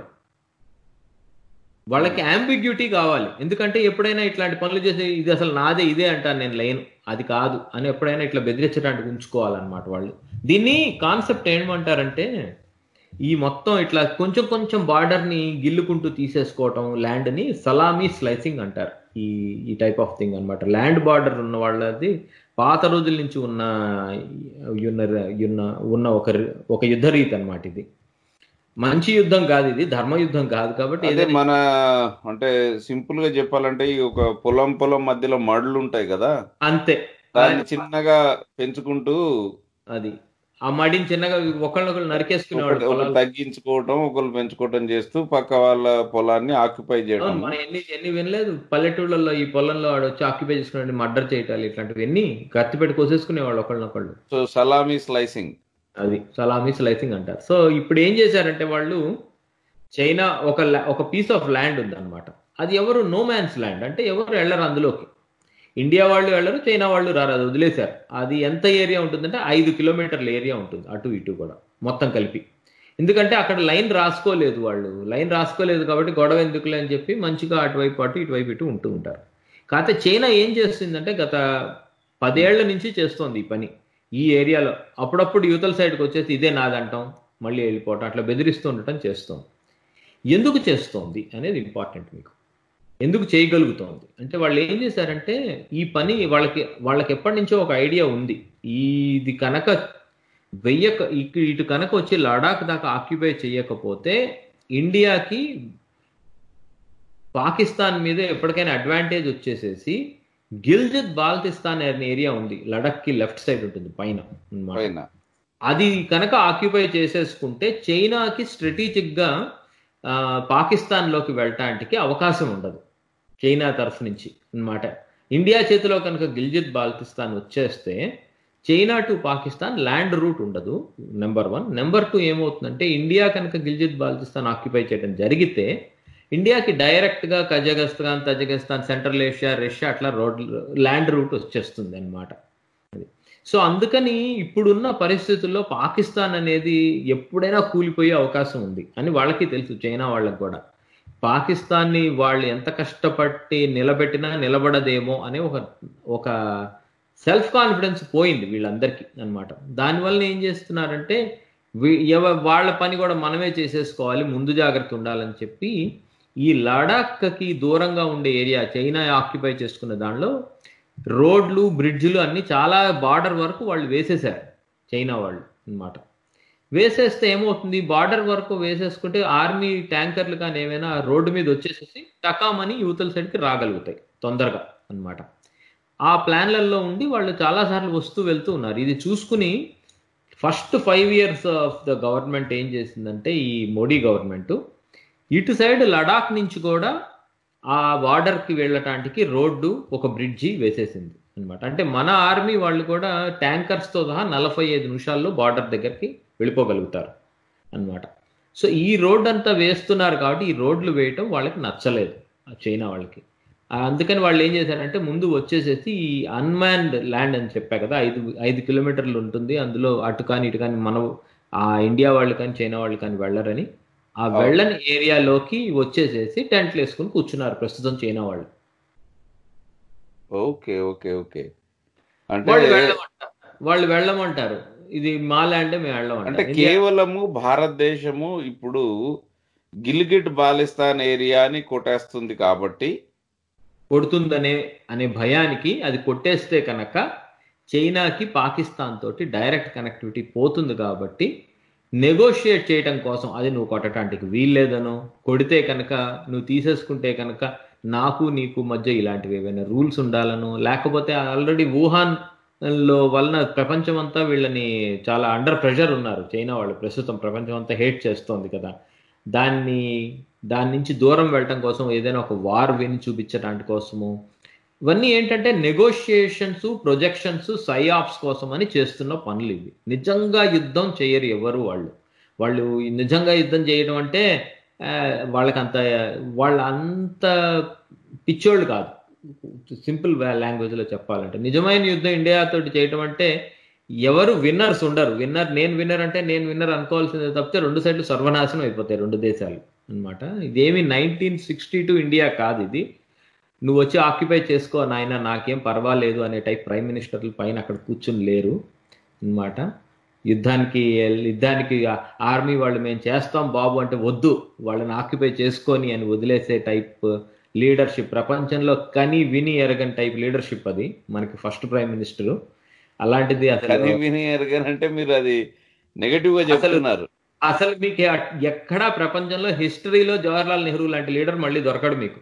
Speaker 4: వాళ్ళకి అంబిగ్యూటీ కావాలి ఎందుకంటే ఎప్పుడైనా ఇట్లాంటి పనులు చేసి ఇది అసలు నాదే ఇదే అంటాను నేను లైన్ అది కాదు అని ఎప్పుడైనా ఇట్లా బెదిరించడానికి ఉంచుకోవాలన్నమాట వాళ్ళు దీన్ని కాన్సెప్ట్ ఏమంటారంటే ఈ మొత్తం ఇట్లా కొంచెం కొంచెం బార్డర్ ని గిల్లుకుంటూ తీసేసుకోవటం ల్యాండ్ ని సలామీ స్లైసింగ్ అంటారు ఈ ఈ టైప్ ఆఫ్ థింగ్ అన్నమాట ల్యాండ్ బార్డర్ ఉన్న వాళ్ళది పాత రోజుల నుంచి ఉన్న ఉన్న ఉన్న ఉన్న ఒక ఒక యుద్ధ రీతి అన్నమాట ఇది మంచి యుద్ధం కాదు ఇది ధర్మ యుద్ధం కాదు కాబట్టి
Speaker 3: అదే
Speaker 4: ఏదైనా-
Speaker 3: మన అంటే సింపుల్ గా చెప్పాలంటే ఈ ఒక పొలం పొలం మధ్యలో మడులు ఉంటాయి కదా
Speaker 4: అంతే
Speaker 3: దాన్ని చిన్నగా పెంచుకుంటూ
Speaker 4: అది ఆ మడిని చిన్నగా ఒకళ్ళొకళ్ళు నరికేసుకునేవాళ్ళు
Speaker 3: ఒకటి- ఒకరు
Speaker 4: పొలాలు.
Speaker 3: తగ్గించుకోవటం ఒకరు పెంచుకోవటం చేస్తూ పక్క వాళ్ళ పొలాన్ని ఆక్యుపై చేయడం
Speaker 4: అవును, మనం ఎన్ని ఎన్ని వినలేదు పల్లెటూళ్ళల్లో ఈ పొలంలో వాడు వచ్చి ఆక్యుపై చేసుకునే మర్డర్ చేయటాలు ఇట్లాంటివి ఎన్ని కత్తి పెట్టి కోసేసుకునేవాళ్ళు ఒకళ్ళనొకళ్ళు
Speaker 3: సో సలామీ స్లైసింగ్
Speaker 4: అది సలామీ స్లైసింగ్ అంటారు సో ఇప్పుడు ఏం చేశారంటే వాళ్ళు చైనా ఒక లా- ఒక పీస్ ఆఫ్ ల్యాండ్ ఉంది అనమాట అది ఎవరు నో మ్యాన్స్ ల్యాండ్ అంటే ఎవరు వెళ్ళరు అందులోకి ఇండియా వాళ్ళు వెళ్ళరు చైనా వాళ్ళు రారు అది వదిలేశారు అది ఎంత ఏరియా ఉంటుందంటే ఐదు కిలోమీటర్ల ఏరియా ఉంటుంది అటు ఇటు కూడా మొత్తం కలిపి ఎందుకంటే అక్కడ లైన్ రాసుకోలేదు వాళ్ళు లైన్ రాసుకోలేదు కాబట్టి గొడవ ఎందుకులే అని చెప్పి మంచిగా అటువైపు అటు ఇటువైపు ఇటు ఉంటూ ఉంటారు కాకపోతే చైనా ఏం చేస్తుందంటే గత పదేళ్ల నుంచి చేస్తోంది ఈ పని ఈ ఏరియాలో అప్పుడప్పుడు యువతల సైడ్కి వచ్చేసి ఇదే నాదంటాం మళ్ళీ వెళ్ళిపోవటం అట్లా బెదిరిస్తూ ఉండటం చేస్తోంది ఎందుకు చేస్తోంది అనేది ఇంపార్టెంట్ మీకు ఎందుకు చేయగలుగుతోంది అంటే వాళ్ళు ఏం చేశారంటే ఈ పని వాళ్ళకి వాళ్ళకి ఎప్పటి నుంచో ఒక ఐడియా ఉంది ఇది కనుక వెయ్యక ఇక- ఇటు కనుక వచ్చి లడాక్ దాకా ఆక్యుపై చేయకపోతే ఇండియాకి పాకిస్తాన్ మీద ఎప్పటికైనా అడ్వాంటేజ్ వచ్చేసేసి గిల్జిత్ బాల్టిస్తాన్ అనే ఏరియా ఉంది లడక్ కి లెఫ్ట్ సైడ్ ఉంటుంది పైన అన్నమాట.
Speaker 3: పైన
Speaker 4: అది కనుక ఆక్యుపై చేసేసుకుంటే చైనాకి స్ట్రాటజిక్ గా ఆ, పాకిస్తాన్ లోకి వెళ్ళటానికి అవకాశం ఉండదు చైనా తరఫు నుంచి అన్నమాట ఇండియా చేతిలో కనుక గిల్జిత్ బాల్టిస్తాన్ వచ్చేస్తే China to Pakistan land route ఉండదు నెంబర్ వన్ నెంబర్ టూ ఏమవుతుందంటే ఇండియా కనుక గిల్జిత్ బాల్టిస్తాన్ ఆక్యుపై చేయడం జరిగితే ఇండియాకి డైరెక్ట్ గా Kazakhstan Tajikistan Central Asia Russia అట్లా రోడ్ ల్యాండ్ రూట్ వచ్చేస్తుంది అన్నమాట సో అందుకని ఇప్పుడున్న పరిస్థితుల్లో పాకిస్తాన్ అనేది ఎప్పుడైనా కూలిపోయే అవకాశం ఉంది అని వాళ్ళకి తెలుసు చైనా వాళ్ళకి కూడా పాకిస్తాన్ని వాళ్ళు ఎంత కష్టపట్టి నిలబెట్టినా నిలబడదేమో అనే ఒక ఒక సెల్ఫ్ కాన్ఫిడెన్స్ పోయింది వీళ్ళందరికీ అన్నమాట దానివల్ల ఏం చేస్తున్నారంటే వీ- ఎవ- వాళ్ళ పని కూడా మనమే చేసేసుకోవాలి ముందు జాగ్రత్త ఉండాలని చెప్పి ఈ లడాఖ్కి దూరంగా ఉండే ఏరియా చైనా ఆక్యుపై చేసుకున్న దానిలో రోడ్లు బ్రిడ్జ్లు అన్ని చాలా బార్డర్ వరకు వాళ్ళు వేసేశారు చైనా వాళ్ళు అన్నమాట వేసేస్తే ఏమవుతుంది బార్డర్ వరకు వేసేసుకుంటే ఆర్మీ ట్యాంకర్లు కానీ ఏమైనా రోడ్డు మీద వచ్చేసేసి టకామని యువతల సైడ్కి రాగలుగుతాయి తొందరగా అన్నమాట ఆ ప్లాన్లలో ఉండి వాళ్ళు చాలాసార్లు వస్తూ వెళ్తూ ఉన్నారు ఇది చూసుకుని first five years of the government ఏం చేసిందంటే ఈ మోడీ గవర్నమెంట్ ఇటు సైడ్ లడాక్ నుంచి కూడా ఆ బార్డర్కి వెళ్ళటానికి రోడ్డు ఒక బ్రిడ్జి వేసేసింది అన్నమాట అంటే మన ఆర్మీ వాళ్ళు కూడా ట్యాంకర్స్తో సహా నలభై ఐదు నిమిషాల్లో బార్డర్ దగ్గరికి వెళ్ళిపోగలుగుతారు అన్నమాట సో ఈ రోడ్ అంతా వేస్తున్నారు కాబట్టి ఈ రోడ్లు వేయటం వాళ్ళకి నచ్చలేదు ఆ చైనా వాళ్ళకి ఆ అందుకని వాళ్ళు ఏం చేశారంటే ముందు వచ్చేసేసి ఈ అన్మాన్డ్ ల్యాండ్ అని చెప్పా కదా ఐదు ఐదు కిలోమీటర్లు ఉంటుంది అందులో అటు కానీ ఇటు కానీ మనం ఆ ఇండియా వాళ్ళు కానీ చైనా వాళ్ళు కానీ వెళ్ళరని ఆ వెళ్ళని ఏరియాలోకి వచ్చేసేసి టెంట్లు వేసుకుని కూర్చున్నారు ప్రస్తుతం చైనా వాళ్ళు
Speaker 3: ఓకే ఓకే ఓకే అంటే
Speaker 4: వాళ్ళు వెళ్ళమంటారు వాళ్ళు వెళ్ళమంటారు ఇది మా ల్యాండ్ మేము
Speaker 3: అంటే
Speaker 4: వెళ్ళమంటారు ఇండియా-
Speaker 3: కేవలము భారతదేశము ఇప్పుడు గిల్గిట్ బాలిస్తాన్ ఏరియాని కొట్టేస్తుంది కాబట్టి
Speaker 4: కొడుతుందనే అనే భయానికి అది కొట్టేస్తే కనుక చైనాకి పాకిస్తాన్ తోటి డైరెక్ట్ కనెక్టివిటీ పోతుంది కాబట్టి నెగోషియేట్ చేయడం కోసం అది నువ్వు కొట్టడానికి వీల్లేదనో కొడితే కనుక నువ్వు తీసేసుకుంటే కనుక నాకు నీకు మధ్య ఇలాంటివి ఏవైనా రూల్స్ ఉండాలనో లేకపోతే ఆల్రెడీ వుహాన్ లో వలన ప్రపంచం అంతా వీళ్ళని చాలా అండర్ ప్రెషర్ ఉన్నారు చైనా వాళ్ళు ప్రస్తుతం ప్రపంచం అంతా హేట్ చేస్తోంది కదా దాన్ని దాని నుంచి దూరం వెళ్ళటం కోసం ఏదైనా ఒక వార్ విని చూపించడానికి కోసము ఇవన్నీ ఏంటంటే నెగోషియేషన్స్ ప్రొజెక్షన్స్ సైఆప్స్ కోసం అని చేస్తున్న పనులు ఇవి నిజంగా యుద్ధం చేయరు ఎవరు వాళ్ళు వాళ్ళు నిజంగా యుద్ధం చేయడం అంటే ఆ, వాళ్ళకి అంత వాళ్ళ అంత పిచ్చోళ్ళు కాదు సింపుల్ లాంగ్వేజ్లో చెప్పాలంటే నిజమైన యుద్ధం ఇండియాతో చేయటం అంటే ఎవరు విన్నర్స్ ఉండరు విన్నర్ నేను విన్నర్ అంటే నేను విన్నర్ అనుకోవాల్సిందే తప్పితే రెండు సైడ్లు సర్వనాశనం అయిపోతాయి రెండు దేశాలు అన్నమాట ఇదేమి నైన్టీన్ సిక్స్టీ టూ ఇండియా కాదు ఇది నువ్వు వచ్చి ఆక్యుపై చేసుకో నాయన నాకేం పర్వాలేదు అనే టైప్ ప్రైమ్ మినిస్టర్లు పైన అక్కడ కూర్చుని లేరు అన్నమాట యుద్ధానికి యుద్ధానికి ఆర్మీ వాళ్ళు మేము చేస్తాం బాబు అంటే వద్దు వాళ్ళని ఆక్యుపై చేసుకొని అని వదిలేసే టైప్ లీడర్షిప్ ప్రపంచంలో కని విని ఎరగని టైప్ లీడర్షిప్ అది మనకి ఫస్ట్ ప్రైమ్ మినిస్టర్ అలాంటిది
Speaker 3: కని
Speaker 4: అసలు
Speaker 3: విని ఎరగనంటే మీరు అది నెగటివ్ గా చెప్తున్నారు
Speaker 4: అసలు మీకు ఎ- ఎక్కడా ప్రపంచంలో హిస్టరీలో జవహర్లాల్ నెహ్రూ లాంటి లీడర్ మళ్ళీ దొరకడు మీకు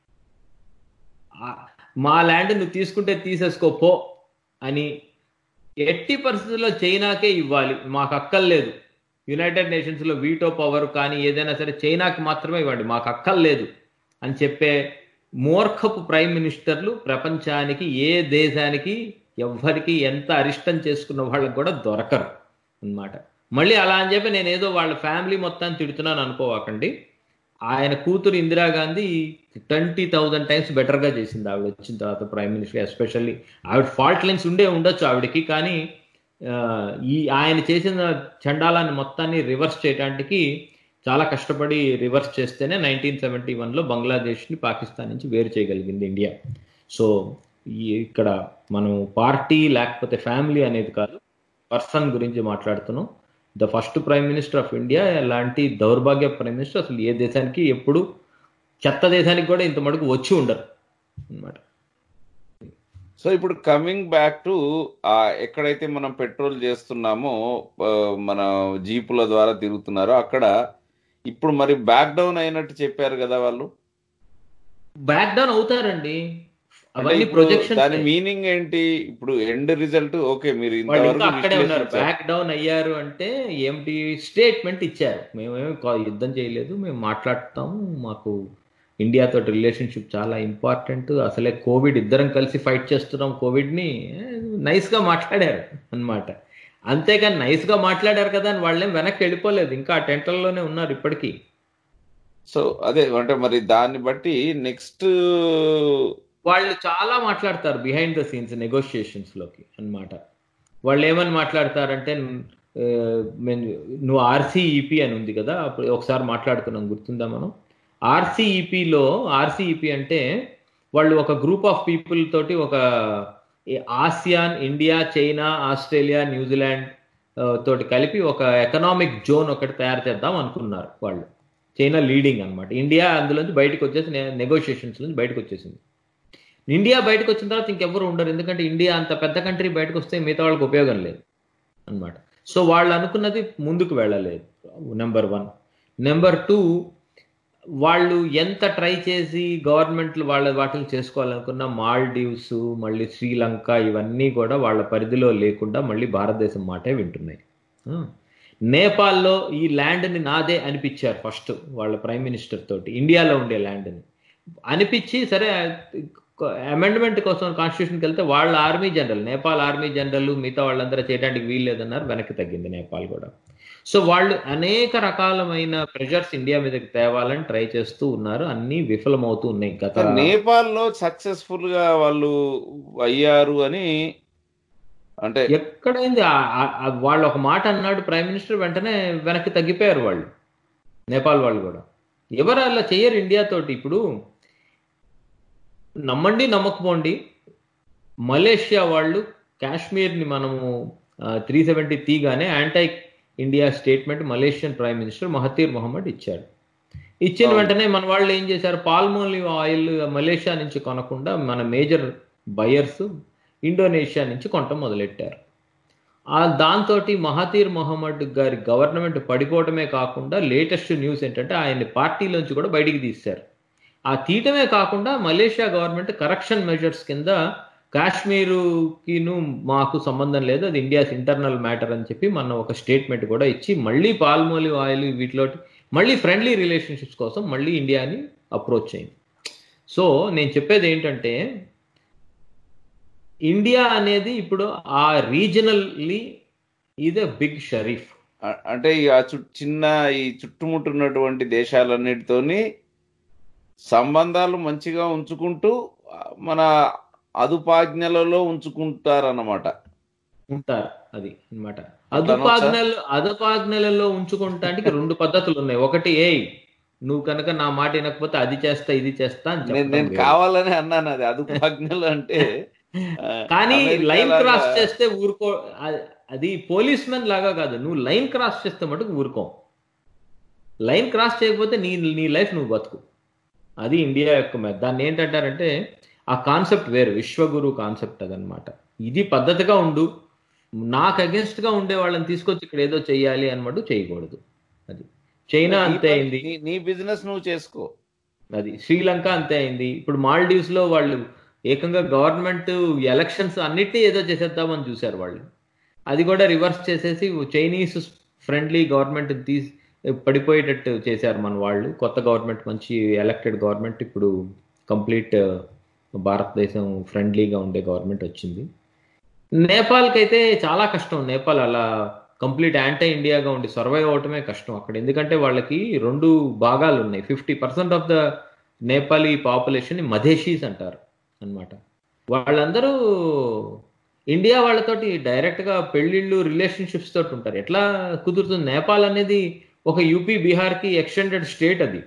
Speaker 4: ఆ, మా ల్యాండ్ నువ్వు తీసుకుంటే తీసేసుకో పో అని ఎట్టి పరిస్థితుల్లో చైనాకే ఇవ్వాలి మాకు అక్కర్లేదు యునైటెడ్ నేషన్స్ లో వీటో పవర్ కానీ ఏదైనా సరే చైనాకి మాత్రమే ఇవ్వండి మాకు అక్కర్లేదు అని చెప్పే మూర్ఖపు ప్రైమ్ మినిస్టర్లు ప్రపంచానికి ఏ దేశానికి ఎవ్వరికి ఎంత అరిష్టం చేసుకున్న వాళ్ళకి కూడా దొరకరు అన్నమాట మళ్ళీ అలా అని చెప్పి నేను ఏదో వాళ్ళ ఫ్యామిలీ మొత్తాన్ని తిడుతున్నాను అనుకోవాకండి ఆయన కూతురు ఇందిరాగాంధీ ట్వంటీ థౌజండ్ టైమ్స్ బెటర్గా చేసింది ఆవిడ వచ్చిన తర్వాత ప్రైమ్ మినిస్టర్ ఎస్పెషల్లీ ఆవిడ ఫాల్ట్ లైన్స్ ఉండే ఉండొచ్చు ఆవిడకి కానీ ఆ, ఈ ఆయన చేసిన చండాలాన్ని మొత్తాన్ని రివర్స్ చేయడానికి చాలా కష్టపడి రివర్స్ చేస్తేనే నైన్టీన్ సెవెంటీ వన్లో బంగ్లాదేశ్ని పాకిస్తాన్ నుంచి వేరు చేయగలిగింది ఇండియా సో ఈ ఇక్కడ మనం పార్టీ లేకపోతే ఫ్యామిలీ అనేది కాదు పర్సన్ గురించి మాట్లాడుతున్నాం the first prime minister of India లాంటి దౌర్భాగ్య ప్రైమ్ మినిస్టర్ అసలు ఏ దేశానికి ఎప్పుడు చెత్త దేశానికి కూడా ఇంత మటుకు వచ్చి ఉండరు అన్నమాట
Speaker 3: సో ఇప్పుడు కమింగ్ బ్యాక్ టు ఎక్కడైతే మనం పెట్రోల్ చేస్తున్నామో ఆ, మన జీపుల ద్వారా తిరుగుతున్నారో అక్కడ ఇప్పుడు మరి బ్యాక్ డౌన్ అయినట్టు చెప్పారు కదా వాళ్ళు
Speaker 4: బ్యాక్ డౌన్ అవుతారండి
Speaker 3: అంటే
Speaker 4: అవన్నీ
Speaker 3: ఇప్పుడు
Speaker 4: ప్రొజెక్షన్
Speaker 3: దాని మీనింగ్ ఏంటి ఇప్పుడు ఎండ్ రిజల్ట్ ఓకే మీరు
Speaker 4: వాళ్ళు ఇంకా
Speaker 3: ఇంతవరకు
Speaker 4: అక్కడే ఉన్నారు
Speaker 3: విశ్లేషించారు.
Speaker 4: బ్యాక్ డౌన్ అయ్యారు అంటే ఏమిటి స్టేట్మెంట్ ఇచ్చారు మేమేమి కా- యుద్ధం చేయలేదు మేము మాట్లాడతాము మాకు ఇండియాతో రిలేషన్షిప్ చాలా ఇంపార్టెంట్ అసలే కోవిడ్ ఇద్దరం కలిసి ఫైట్ చేస్తున్నాం కోవిడ్ని నైస్ గా మాట్లాడారు అన్నమాట అంతేగాని నైస్ గా మాట్లాడారు కదా అని వాళ్ళేం వెనక్కి వెళ్ళిపోలేదు ఇంకా ఆ టెంటల్లోనే ఉన్నారు ఇప్పటికీ
Speaker 3: సో అదే అంటే మరి దాన్ని బట్టి నెక్స్ట్
Speaker 4: వాళ్ళు చాలా మాట్లాడతారు బిహైండ్ ద సీన్స్ నెగోషియేషన్స్ లోకి అన్నమాట వాళ్ళు ఏమని మాట్లాడతారంటే ఆ, మేము- నువ్వు ఆర్సీఈపీ అని ఉంది కదా అప్పుడు ఒకసారి మాట్లాడుకున్నాం గుర్తుందా మనం ఆర్సీఈపీలో ఆర్సీఈపీ అంటే వాళ్ళు ఒక గ్రూప్ ఆఫ్ పీపుల్ తోటి ఒక ఈ ASEAN India China Australia New Zealand ఆ, తోటి కలిపి ఒక ఎకనామిక్ జోన్ ఒకటి తయారు చేద్దాం అనుకున్నారు వాళ్ళు చైనా లీడింగ్ అన్నమాట ఇండియా అందులోంచి బయటకు వచ్చేసి నెగోషియేషన్స్ నుంచి బయటకు వచ్చేసింది ఇండియా బయటకు వచ్చిన తర్వాత ఇంకెవ్వరు ఉండరు ఎందుకంటే ఇండియా అంత పెద్ద కంట్రీ బయటకు వస్తే మిగతా వాళ్ళకి ఉపయోగం లేదు అన్నమాట సో వాళ్ళు అనుకున్నది ముందుకు వెళ్ళలేదు నెంబర్ వన్ నెంబర్ టూ వాళ్ళు ఎంత ట్రై చేసి గవర్నమెంట్లు వాళ్ళ వాటిని చేసుకోవాలనుకున్న మాల్డీవ్స్ మళ్ళీ శ్రీలంక ఇవన్నీ కూడా వాళ్ళ పరిధిలో లేకుండా మళ్ళీ భారతదేశం మాటే వింటున్నాయి ఆ. నేపాల్లో ఈ ల్యాండ్ని నాదే అనిపించారు ఫస్ట్ వాళ్ళ ప్రైమ్ మినిస్టర్ తోటి ఇండియాలో ఉండే ల్యాండ్ని అనిపించి సరే అమెండ్మెంట్ కోసం కాన్స్టిట్యూషన్కి వెళ్తే వాళ్ళ army general Nepal army general మిగతా వాళ్ళందరూ చేయడానికి వీల్లేదన్నారు వెనక్కి తగ్గింది నేపాల్ కూడా సో వాళ్ళు అనేక రకాలమైన ప్రెషర్స్ ఇండియా మీదకి తేవాలని ట్రై చేస్తూ ఉన్నారు అన్ని విఫలమవుతూ ఉన్నాయి గత
Speaker 3: నేపాల్ లో సక్సెస్ఫుల్ గా వాళ్ళు అయ్యారు అని అంటే
Speaker 4: ఎక్కడైంది ఆ- ఆ- ఆ వాళ్ళు ఒక మాట అన్నాడు ప్రైమ్ మినిస్టర్ వెంటనే వెనక్కి తగ్గిపోయారు వాళ్ళు నేపాల్ వాళ్ళు కూడా ఎవరు అలా చేయరు ఇండియా తోటి ఇప్పుడు నమ్మండి నమ్మకపోండి మలేషియా వాళ్ళు కాశ్మీర్ని మనము త్రీ సెవెంటీ తీగానే anti India statement Malaysian prime minister Mahathir Mohamad ఇచ్చాడు ఇచ్చిన
Speaker 3: అవును.
Speaker 4: వెంటనే మన వాళ్ళు ఏం చేశారు పాల్మోలివ్ ఆయిల్ మలేషియా నుంచి కొనకుండా మన మేజర్ బయర్స్ ఇండోనేషియా నుంచి కొనటం మొదలెట్టారు ఆ దాంతో మహతీర్ మొహమ్మద్ గారి గవర్నమెంట్ పడిపోవటమే కాకుండా లేటెస్ట్ న్యూస్ ఏంటంటే ఆయన్ని పార్టీలోంచి కూడా బయటికి తీశారు ఆ తీయటమే కాకుండా మలేషియా గవర్నమెంట్ కరప్షన్ మెజర్స్ కింద కాశ్మీరుకిను మాకు సంబంధం లేదు అది ఇండియాస్ ఇంటర్నల్ మ్యాటర్ అని చెప్పి మన ఒక స్టేట్మెంట్ కూడా ఇచ్చి మళ్ళీ పాల్మోలివ్ ఆయిల్ వీటిలో మళ్ళీ ఫ్రెండ్లీ రిలేషన్షిప్స్ కోసం మళ్ళీ ఇండియాని అప్రోచ్ అయింది సో నేను చెప్పేది ఏంటంటే ఇండియా అనేది ఇప్పుడు ఆ రీజనల్లీ ఇది బిగ్ షరీఫ్
Speaker 3: అ- అంటే ఈ ఆ చుట్ చిన్న ఈ చుట్టుముట్టున్నటువంటి దేశాలన్నిటితోని సంబంధాలు మంచిగా ఉంచుకుంటూ ఆ, మన అదుపాజ్ఞలలో ఉంచుకుంటారన్నమాట
Speaker 4: ఉంటారు అది అన్నమాట
Speaker 3: అట్లా అనొచ్చా?
Speaker 4: అదుపాజ్ఞలు అదుపాజ్ఞలలో ఉంచుకుంటానికి రెండు పద్ధతులు ఉన్నాయి ఒకటి ఏ నువ్వు కనుక నా మాట వినకపోతే అది చేస్తా ఇది చేస్తా అని
Speaker 3: నేను
Speaker 4: చెప్పడం
Speaker 3: నేను
Speaker 4: వేరు.
Speaker 3: కావాలని అన్నాను అది అదుపాజ్ఞలు అంటే ఆ,
Speaker 4: కానీ
Speaker 3: అమెరికా
Speaker 4: లైన్
Speaker 3: లాగా-
Speaker 4: క్రాస్ చేస్తే ఊరుకో అది- అది పోలీస్ మెన్ లాగా కాదు నువ్వు లైన్ క్రాస్ చేస్తే మటుకు ఊరుకో లైన్ క్రాస్ చేయకపోతే నీ నీ లైఫ్ నువ్వు బతుకు అది ఇండియా యొక్క మె- దాన్ని ఏంటంటారంటే ఆ కాన్సెప్ట్ వేరు విశ్వగురు కాన్సెప్ట్ అదనమాట ఇది పద్ధతిగా ఉండు నాకు against గా ఉండే వాళ్ళని తీసుకొచ్చి ఇక్కడ ఏదో చెయ్యాలి అన్నమాట చేయకూడదు అది చైనా అంతే అయింది
Speaker 3: నీ- నీ బిజినెస్ నువ్వు చేసుకో
Speaker 4: అది శ్రీలంక అంతే అయింది ఇప్పుడు మాల్డీవ్స్ లో వాళ్ళు ఏకంగా గవర్నమెంట్ ఎలక్షన్స్ అన్నిటినీ ఏదో చేసేద్దామని చూశారు వాళ్ళు అది కూడా రివర్స్ చేసేసి చైనీస్ ఫ్రెండ్లీ గవర్నమెంట్ తీసి పడిపోయేటట్టు చేశారు మన వాళ్ళు కొత్త గవర్నమెంట్ మంచి ఎలక్టెడ్ గవర్నమెంట్ ఇప్పుడు కంప్లీట్ భారతదేశం ఫ్రెండ్లీగా ఉండే గవర్నమెంట్ వచ్చింది నేపాల్కి అయితే చాలా కష్టం నేపాల్ అలా కంప్లీట్ యాంటీ ఇండియాగా ఉండి సర్వైవ్ అవటమే కష్టం అక్కడ ఎందుకంటే వాళ్ళకి రెండు భాగాలు ఉన్నాయి fifty percent of the Nepali population Madhesis అంటారు అన్నమాట వాళ్ళందరూ ఇండియా వాళ్ళతోటి డైరెక్ట్ గా పెళ్లిళ్ళు రిలేషన్షిప్స్ తోటి ఉంటారు ఎట్లా కుదురుతుంది నేపాల్ అనేది ఒక యూపీ బీహార్కి ఎక్స్టెండెడ్ స్టేట్ అది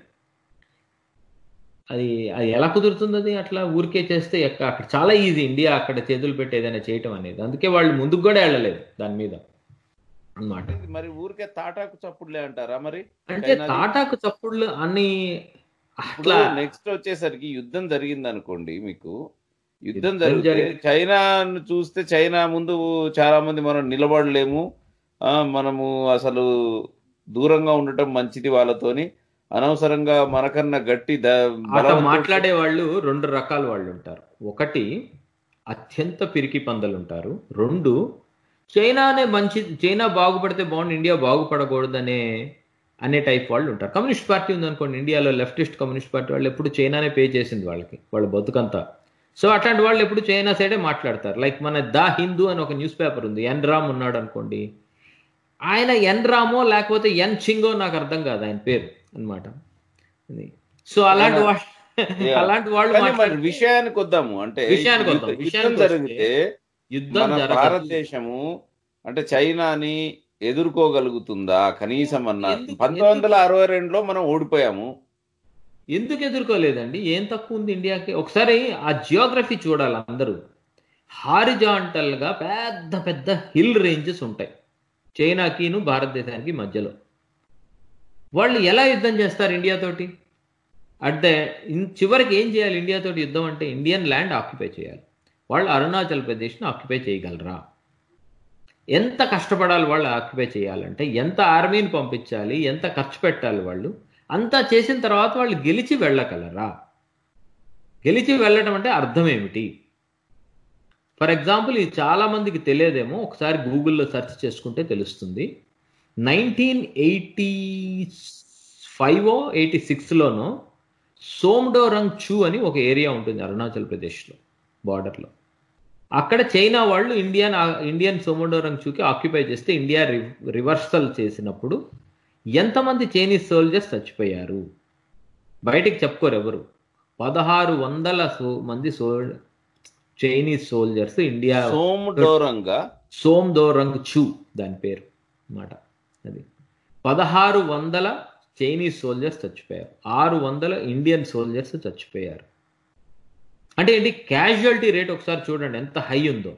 Speaker 4: అది అది ఎలా కుదురుతుంది అది అట్లా ఊరికే చేస్తే ఎక్క- అక్కడ చాలా ఈజీ ఇండియా అక్కడ చేతులు పెట్టి ఏదైనా చేయటం అనేది అందుకే వాళ్ళు ముందుకు కూడా వెళ్ళలేదు దాని మీద అన్నమాట
Speaker 3: మరి ఊరికే తాటాకు చప్పుడులే అంటారా మరి
Speaker 4: అంటే
Speaker 3: చైనాది?
Speaker 4: తాటాకు చప్పుళ్ళు అని
Speaker 3: ఇప్పుడు
Speaker 4: అట్లా
Speaker 3: నెక్స్ట్ వచ్చేసరికి యుద్ధం జరిగింది అనుకోండి మీకు యుద్ధం
Speaker 4: యుద్ధం
Speaker 3: జరిగితే
Speaker 4: జరిగి-
Speaker 3: చైనాను చూస్తే చైనా ముందు చాలా మంది మనం నిలబడలేము ఆ, మనము అసలు దూరంగా ఉండటం మంచిది వాళ్ళతోని అనవసరంగా మనకన్నా గట్టి ద-
Speaker 4: అట్లా
Speaker 3: బలవంతుడు-
Speaker 4: మాట్లాడే వాళ్ళు రెండు రకాల వాళ్ళు ఉంటారు ఒకటి అత్యంత పిరికి పందలు ఉంటారు రెండు చైనానే మంచి చైనా బాగుపడితే బాగుండు ఇండియా బాగుపడకూడదనే అనే టైప్ వాళ్ళు ఉంటారు కమ్యూనిస్ట్ పార్టీ ఉందనుకోండి ఇండియాలో లెఫ్టిస్ట్ కమ్యూనిస్ట్ పార్టీ వాళ్ళు ఎప్పుడు చైనానే పే చేసింది వాళ్ళకి వాళ్ళ బతుకంతా సో అట్లాంటి వాళ్ళు ఎప్పుడు చైనా సైడే మాట్లాడతారు లైక్ మన ద హిందూ అని ఒక న్యూస్ పేపర్ ఉంది ఎన్ రామ్ ఉన్నాడు అనుకోండి ఆయన ఎన్ రామో లేకపోతే ఎన్ చింగో నాకు అర్థం కాదు ఆయన పేరు అన్నమాట సో అలాంటి వాళ్ళు
Speaker 3: Yeah.
Speaker 4: అలాంటి వాళ్ళు
Speaker 3: కానీ మరి
Speaker 4: మాట్లాడితే
Speaker 3: విషయానికి వద్దాము అంటే
Speaker 4: విషయానికి
Speaker 3: యుద్ధ-
Speaker 4: వద్దాం.
Speaker 3: యుద్ధం
Speaker 4: విషయానికి
Speaker 3: జరిగితే
Speaker 4: యుద్ధం
Speaker 3: మన
Speaker 4: జరగదు
Speaker 3: భారతదేశము అంటే చైనాని ఎదుర్కోగలుగుతుందా కనీసం అన్న
Speaker 4: ఎందుకు-
Speaker 3: పంతొమ్మిది వందల అరవై రెండులో మనం ఓడిపోయాము
Speaker 4: ఎందుకు ఎదుర్కోలేదండి ఏం తక్కువ ఉంది ఇండియాకి ఒకసారి ఆ జియోగ్రఫీ చూడాలి అందరూ హారిజాంటల్ గా పెద్ద పెద్ద హిల్ రేంజెస్ ఉంటాయి చైనాకిను భారతదేశానికి మధ్యలో వాళ్ళు ఎలా యుద్ధం చేస్తారు ఇండియా తోటి అట్ ద చివరికి ఏం చేయాలి ఇండియా తోటి యుద్ధం అంటే ఇండియన్ ల్యాండ్ ఆక్యుపై చేయాలి వాళ్ళు అరుణాచల్ ప్రదేశ్ని ఆక్యుపై చేయగలరా ఎంత కష్టపడాలి వాళ్ళు ఆక్యుపై చేయాలంటే ఎంత ఆర్మీని పంపించాలి ఎంత ఖర్చు పెట్టాలి వాళ్ళు అంతా చేసిన తర్వాత వాళ్ళు గెలిచి వెళ్ళగలరా గెలిచి వెళ్ళడం అంటే అర్థం ఏమిటి ఫర్ ఎగ్జాంపుల్ ఇది చాలా మందికి తెలియదేమో ఒకసారి గూగుల్లో సెర్చ్ చేసుకుంటే తెలుస్తుంది నైన్టీన్ ఎయిటీ ఫైవ్ ఎయిటీ సిక్స్లోనో సోమ్డోరంగ్ చూ అని ఒక ఏరియా ఉంటుంది అరుణాచల్ ప్రదేశ్లో బార్డర్లో అక్కడ చైనా వాళ్ళు ఇండియన్ ఇండియన్ సోమోడోరంగ్ చూకి ఆక్యుపై చేస్తే ఇండియా రివర్సల్ చేసినప్పుడు ఎంతమంది చైనీస్ సోల్జర్స్ చచ్చిపోయారు బయటికి చెప్పుకోరు ఎవరు పదహారు వందల సో మంది సో చైనీస్ సోల్జర్స్ ఇండియా
Speaker 3: సోమడోరంగా
Speaker 4: సోమ్దోరంగ్ చూ దాని పేరు అన్నమాట అది పదహారు వందల చైనీస్ సోల్జర్స్ చచ్చిపోయారు ఆరు వందల ఇండియన్ సోల్జర్స్ చచ్చిపోయారు అంటే ఏంటి క్యాజువాలిటీ రేట్ ఒకసారి చూడండి ఎంత హై ఉందో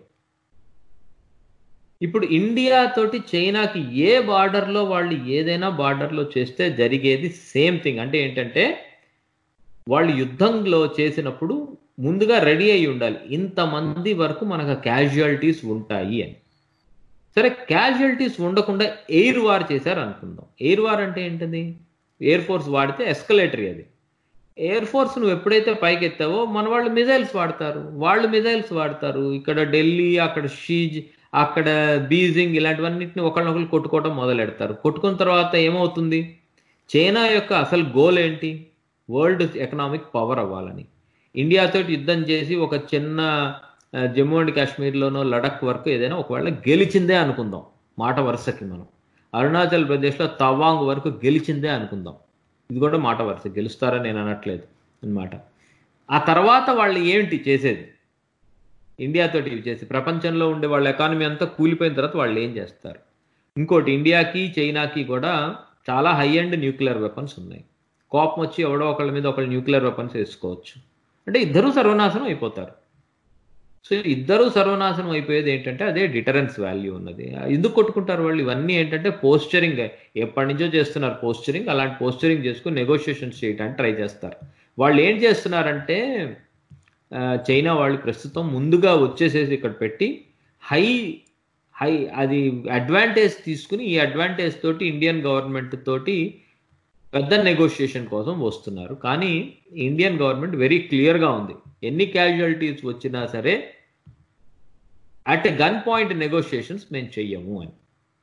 Speaker 4: ఇప్పుడు ఇండియా తోటి చైనాకి ఏ బార్డర్లో వాళ్ళు ఏదైనా బార్డర్లో చేస్తే జరిగేది సేమ్ థింగ్ అంటే ఏంటంటే వాళ్ళు యుద్ధంలో చేసినప్పుడు ముందుగా రెడీ అయి ఉండాలి ఇంతమంది వరకు మనకు క్యాజువాలిటీస్ ఉంటాయి అని సరే క్యాజువాలిటీస్ ఉండకుండా ఎయిర్ వార్ చేశారు అనుకుందాం ఎయిర్ వార్ అంటే ఏంటది ఎయిర్ ఫోర్స్ వాడితే ఎస్కలేటరీ అది ఎయిర్ ఫోర్స్ నువ్వు ఎప్పుడైతే పైకి ఎత్తావో మన వాళ్ళు మిజైల్స్ వాడతారు వాళ్ళు మిజైల్స్ వాడతారు ఇక్కడ ఢిల్లీ అక్కడ షీజ్ అక్కడ బీజింగ్ ఇలాంటివన్నిటిని ఒకళ్ళనొకరు కొట్టుకోవడం మొదలెడతారు కొట్టుకున్న తర్వాత ఏమవుతుంది చైనా యొక్క అసలు గోల్ ఏంటి వరల్డ్ ఎకనామిక్ పవర్ అవ్వాలని ఇండియాతో యుద్ధం చేసి ఒక చిన్న ఆ, జమ్మూ అండ్ కాశ్మీర్లోనో లడక్ వరకు ఏదైనా ఒకవేళ గెలిచిందే అనుకుందాం మాట వరుసకి మనం అరుణాచల్ ప్రదేశ్లో తవాంగ్ వరకు గెలిచిందే అనుకుందాం ఇది కూడా మాట వరుస గెలుస్తారని నేను అనట్లేదు అన్నమాట ఆ తర్వాత వాళ్ళు ఏంటి చేసేది ఇండియాతోటి ఇవి చేసి ప్రపంచంలో ఉండే వాళ్ళ ఎకానమీ అంతా కూలిపోయిన తర్వాత వాళ్ళు ఏం చేస్తారు ఇంకోటి ఇండియాకి చైనాకి కూడా చాలా హై అండ్ న్యూక్లియర్ వెపన్స్ ఉన్నాయి కోపం వచ్చి ఎవడో ఒకళ్ళ మీద ఒకళ్ళు న్యూక్లియర్ వెపన్స్ వేసుకోవచ్చు అంటే ఇద్దరూ సర్వనాశనం అయిపోతారు సో ఇద్దరూ సర్వనాశనం అయిపోయేది ఏంటంటే అదే డిటరెన్స్ వాల్యూ ఉన్నది ఎందుకు కొట్టుకుంటారు వాళ్ళు ఇవన్నీ ఏంటంటే పోస్చరింగ్ ఎప్పటి నుంచో చేస్తున్నారు పోస్చరింగ్ అలాంటి పోస్చరింగ్ చేసుకుని నెగోషియేషన్స్ చేయడానికి ట్రై చేస్తారు వాళ్ళు ఏం చేస్తున్నారంటే ఆ, చైనా వాళ్ళు ప్రస్తుతం ముందుగా వచ్చేసేసి ఇక్కడ పెట్టి హై హై అది అడ్వాంటేజ్ తీసుకుని ఈ అడ్వాంటేజ్ తోటి ఇండియన్ గవర్నమెంట్ తోటి పెద్ద నెగోషియేషన్ కోసం వస్తున్నారు కానీ ఇండియన్ గవర్నమెంట్ వెరీ క్లియర్గా ఉంది ఎన్ని క్యాజువాలిటీస్ వచ్చినా సరే అట్ గన్ పాయింట్ నెగోషియేషన్స్ మేము చెయ్యము అని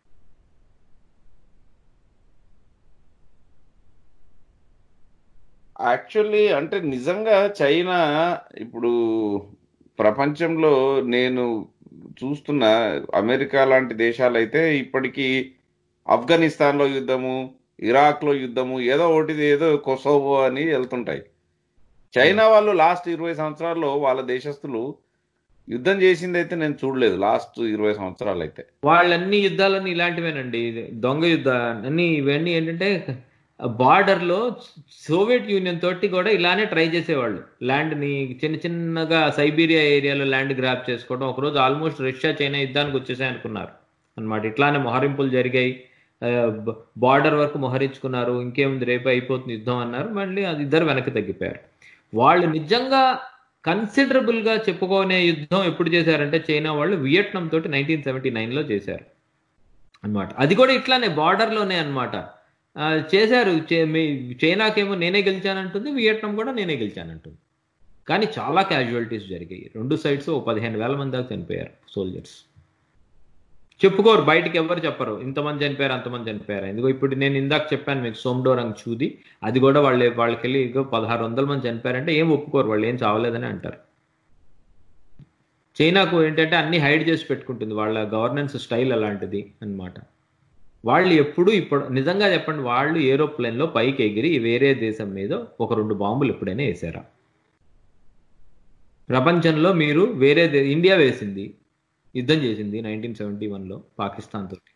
Speaker 3: యాక్చువల్లీ అంటే నిజంగా చైనా ఇప్పుడు ప్రపంచంలో నేను చూస్తున్న అమెరికా లాంటి దేశాలైతే ఇప్పటికీ ఆఫ్ఘనిస్తాన్లో యుద్ధము ఇరాక్లో యుద్ధము ఏదో ఒకటి ఏదో కొసోవో అని వెళ్తుంటాయి చైనా వాళ్ళు లాస్ట్ ఇరవై సంవత్సరాల్లో వాళ్ళ దేశస్తులు యుద్ధం చేసింది అయితే నేను చూడలేదు లాస్ట్ ఇరవై సంవత్సరాలు అయితే
Speaker 4: వాళ్ళన్ని యుద్ధాలన్నీ ఇలాంటివేనండి ఇది దొంగ యుద్ధాలు అన్ని ఇవన్నీ ఏంటంటే బార్డర్ లో సోవియట్ యూనియన్ తోటి కూడా ఇలానే ట్రై చేసేవాళ్ళు ల్యాండ్ ని చిన్న చిన్నగా సైబీరియా ఏరియాలో ల్యాండ్ గ్రాప్ చేసుకోవడం ఒకరోజు ఆల్మోస్ట్ రష్యా చైనా యుద్ధానికి వచ్చేసాయి అనుకున్నారు అన్నమాట ఇట్లానే మొహరింపులు జరిగాయి బార్డర్ వరకు మొహరించుకున్నారు ఇంకేముంది రేపు అయిపోతుంది యుద్ధం అన్నారు మళ్ళీ అది ఇద్దరు వెనక్కి తగ్గిపోయారు వాళ్ళు నిజంగా కన్సిడరబుల్ గా చెప్పుకునే యుద్ధం ఎప్పుడు చేశారంటే చైనా వాళ్ళు వియట్నాం తోటి నైన్టీన్ సెవెంటీ లో చేశారు అన్నమాట అది కూడా ఇట్లానే border లోనే అన్నమాట ఆ, చేశారు చే- మీ- చైనాకేమో నేనే గెలిచానంటుంది వియట్నాం కూడా నేనే గెలిచానంటుంది కానీ చాలా క్యాజువాలిటీస్ జరిగాయి రెండు సైడ్స్ ఓ పదిహేను వేల మంది దాకా చనిపోయారు సోల్జర్స్ చెప్పుకోరు బయటికి ఎవరు చెప్పరు ఇంతమంది చనిపోయారు అంతమంది చనిపోయారు ఎందుకో ఇప్పుడు నేను ఇందాక చెప్పాను మీకు సోమ్డోరంగ్ చూది అది కూడా వాళ్ళు వాళ్ళకి వెళ్ళి ఇగో పదహారు వందల మంది చనిపోయారంటే ఏం ఒప్పుకోరు వాళ్ళు ఏం చావలేదని అంటారు చైనాకు ఏంటంటే అన్ని హైడ్ చేసి పెట్టుకుంటుంది వాళ్ళ గవర్నెన్స్ స్టైల్ అలాంటిది అన్నమాట వాళ్ళు ఎప్పుడు ఇప్పుడు నిజంగా చెప్పండి వాళ్ళు ఏరోప్లేన్ లో పైకి ఎగిరి వేరే దేశం మీద ఒక రెండు బాంబులు ఎప్పుడైనా వేసారా ప్రపంచంలో మీరు వేరే దే- ఇండియా వేసింది యుద్ధం చేసింది నైన్టీన్ సెవెంటీ లో పాకిస్తాన్ తోటి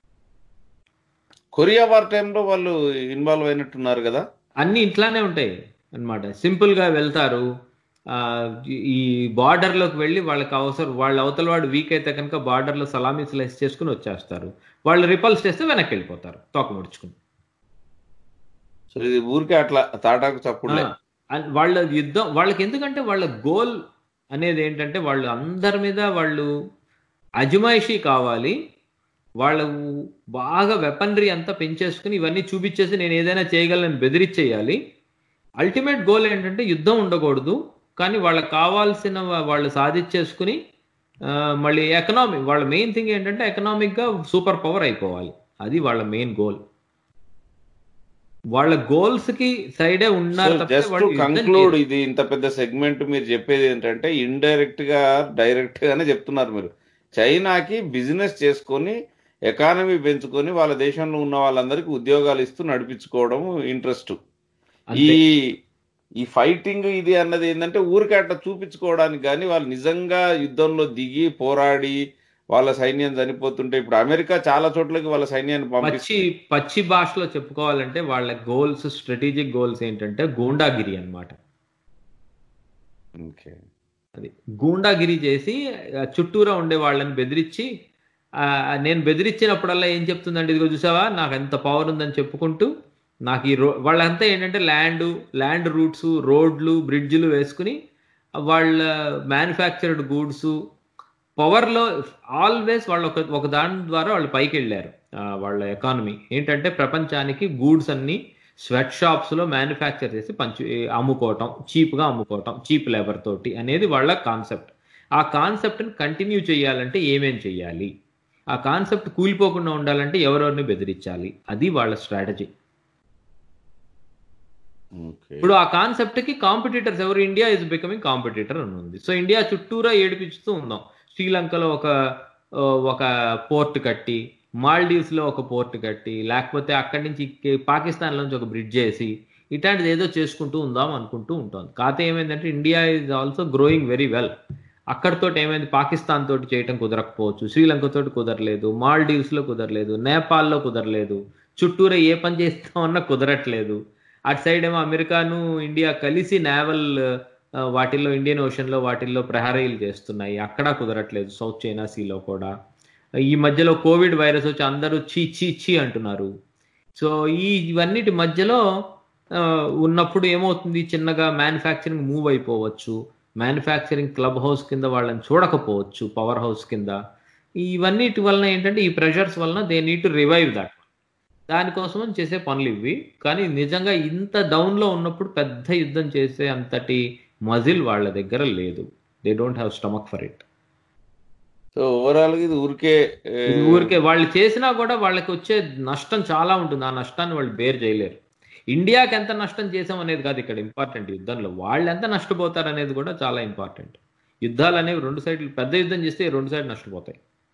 Speaker 3: కొరియా వార్ టైంలో వాళ్ళు ఇన్వాల్వ్ అయినట్టున్నారు కదా
Speaker 4: అన్ని ఇట్లానే ఉంటాయి అన్నమాట సింపుల్ గా వెళ్తారు ఆ, ఈ- ఈ బార్డర్ లోకి వెళ్ళి వాళ్ళకి అవసరం వాళ్ళ అవతల వాడు వీక్ అయితే కనుక బార్డర్ లో సలామీ స్లైస్ చేసుకుని వచ్చేస్తారు వాళ్ళు రిపల్స్ చేస్తే వెనక్కి వెళ్ళిపోతారు తోక ముడుచుకుని
Speaker 3: సో ఇది ఊరికే అట్లా తాటాకు చప్పుడులే
Speaker 4: ఆ, అన్- వాళ్ళ యుద్ధం వాళ్ళకి ఎందుకంటే వాళ్ళ గోల్ అనేది ఏంటంటే వాళ్ళు అందరి మీద వాళ్ళు అజమాయిషీ కావాలి వాళ్ళు బాగా వెపనరీ అంతా పెంచేసుకుని ఇవన్నీ చూపించేసి నేను ఏదైనా చేయగలను బెదిరించేయాలి అల్టిమేట్ గోల్ ఏంటంటే యుద్ధం ఉండకూడదు కానీ వాళ్ళకి కావాల్సిన వా- వాళ్ళు సాధించేసుకుని ఆ, మళ్ళీ ఎకనామిక్ వాళ్ళ మెయిన్ థింగ్ ఏంటంటే ఎకనామిక్ గా సూపర్ పవర్ అయిపోవాలి అది వాళ్ళ మెయిన్ గోల్ వాళ్ళ గోల్స్ కి సైడే ఉన్నారు తప్పితే
Speaker 3: జస్ట్
Speaker 4: వాళ్ళు యుద్ధం
Speaker 3: కంక్లూడ్
Speaker 4: చేయరు.
Speaker 3: ఇది ఇంత పెద్ద సెగ్మెంట్ మీరు చెప్పేది ఏంటంటే ఇండైరెక్ట్ గా డైరెక్ట్ గానే చెప్తున్నారు మీరు చైనాకి బిజినెస్ చేసుకొని ఎకానమీ పెంచుకొని వాళ్ళ దేశంలో ఉన్న వాళ్ళందరికీ ఉద్యోగాలు ఇస్తూ నడిపించుకోవడం ఇంట్రెస్ట్ ఈ
Speaker 4: అంతే.
Speaker 3: ఈ ఫైటింగ్ ఇది అన్నది ఏంటంటే ఊరికే అట్లా చూపించుకోవడానికి కానీ వాళ్ళు నిజంగా యుద్ధంలో దిగి పోరాడి వాళ్ళ సైన్యం చనిపోతుంటే ఇప్పుడు అమెరికా చాలా చోట్లకి వాళ్ళ సైన్యాన్ని
Speaker 4: పచ్చి
Speaker 3: పంపిస్తుంది
Speaker 4: పచ్చి భాషలో చెప్పుకోవాలంటే వాళ్ళ గోల్స్ స్ట్రాటజిక్ గోల్స్ ఏంటంటే గూండాగిరి అన్నమాట
Speaker 3: ఓకే
Speaker 4: అది గూండాగిరి చేసి ఆ, చుట్టూరా ఉండే వాళ్ళని బెదిరించి ఆ, నేను బెదిరించినప్పుడల్లా ఏం చెప్తుందండి ఇదిగో చూసావా నాకు ఎంత పవర్ ఉందని చెప్పుకుంటూ నాకు ఈ రో వాళ్ళంతా ఏంటంటే ల్యాండ్ ల్యాండ్ రూట్స్ రోడ్లు బ్రిడ్జ్లు వేసుకుని వాళ్ళ మ్యానుఫ్యాక్చర్డ్ గూడ్స్ పవర్లో ఆల్వేస్ వాళ్ళు ఒక ఒక దాని ద్వారా వాళ్ళు పైకి వెళ్ళారు ఆ, వాళ్ళ ఎకానమీ ఏంటంటే ప్రపంచానికి గూడ్స్ అన్ని స్వెట్ షాప్స్ లో మ్యానుఫ్యాక్చర్ చేసి పంచు అమ్ముకోవటం చీప్ గా అమ్ముకోవటం చీప్ లేబర్ తోటి అనేది వాళ్ళ కాన్సెప్ట్ ఆ కాన్సెప్ట్ ని కంటిన్యూ చేయాలంటే ఏమేం చేయాలి ఆ కాన్సెప్ట్ కూలిపోకుండా ఉండాలంటే ఎవరెవరిని బెదిరించాలి అది వాళ్ళ స్ట్రాటజీ
Speaker 3: ఓకే
Speaker 4: ఇప్పుడు ఆ కాన్సెప్ట్ కి కాంపిటీటర్స్ ఎవరు ఇండియా ఇస్ బికమింగ్ కాంపిటీటర్ అని ఉంది సో ఇండియా చుట్టూరా ఏడిపిస్తూ ఉందాం శ్రీలంకలో ఒక ఆ, ఒక పోర్ట్ కట్టి మాల్డీవ్స్ లో ఒక పోర్ట్ కట్టి లేకపోతే అక్కడి నుంచి ఇక్క- పాకిస్తాన్ నుంచి ఒక బ్రిడ్జ్ చేసి ఇట్లాంటిది ఏదో చేసుకుంటూ ఉందాం అనుకుంటూ ఉంటుంది కాకపోతే ఏమైందంటే India is also growing very well అక్కడితో ఏమైంది పాకిస్తాన్ తోటి చేయటం కుదరకపోవచ్చు శ్రీలంక తోటి కుదరలేదు మాల్డీవ్స్ లో కుదరలేదు నేపాల్లో కుదరలేదు చుట్టూరా ఏ పని చేస్తామన్నా కుదరట్లేదు అటు సైడ్ ఏమో అమెరికాను ఇండియా కలిసి నేవల్ వాటిల్లో ఇండియన్ ఓషన్ లో వాటిల్లో ప్రహరీలు చేస్తున్నాయి అక్కడ కుదరట్లేదు సౌత్ చైనా సీలో కూడా ఈ మధ్యలో కోవిడ్ వైరస్ వచ్చి అందరూ చీ చీ చీ అంటున్నారు సో ఈ ఇవన్నిటి మధ్యలో ఆ, ఉన్నప్పుడు ఏమవుతుంది చిన్నగా మ్యానుఫ్యాక్చరింగ్ మూవ్ అయిపోవచ్చు మ్యానుఫ్యాక్చరింగ్ క్లబ్ హౌస్ కింద వాళ్ళని చూడకపోవచ్చు పవర్ హౌస్ కింద ఇవన్నిటి వలన ఏంటంటే ఈ ప్రెషర్స్ వలన they need to revive that దానికోసం చేసే పనులు ఇవి కానీ నిజంగా ఇంత డౌన్ లో ఉన్నప్పుడు పెద్ద యుద్ధం చేసే అంతటి మజిల్ వాళ్ళ దగ్గర లేదు they don't have stomach for it
Speaker 3: so overall గా ఇది ఊరికే ఏ,
Speaker 4: ఇది ఊరికే వాళ్ళు చేసినా కూడా వాళ్ళకి వచ్చే నష్టం చాలా ఉంటుంది ఆ నష్టాన్ని వాళ్ళు బేర్ చేయలేరు ఇండియాకి ఎంత నష్టం చేసాం అనేది కాదు ఇక్కడ ఇంపార్టెంట్ యుద్ధంలో వాళ్ళు ఎంత నష్టపోతారు అనేది కూడా చాలా ఇంపార్టెంట్ యుద్ధాలు అనేవి రెండు సైడ్లు పెద్ద యుద్ధం చేస్తే ఈ రెండు సైడ్ నష్టపోతాయి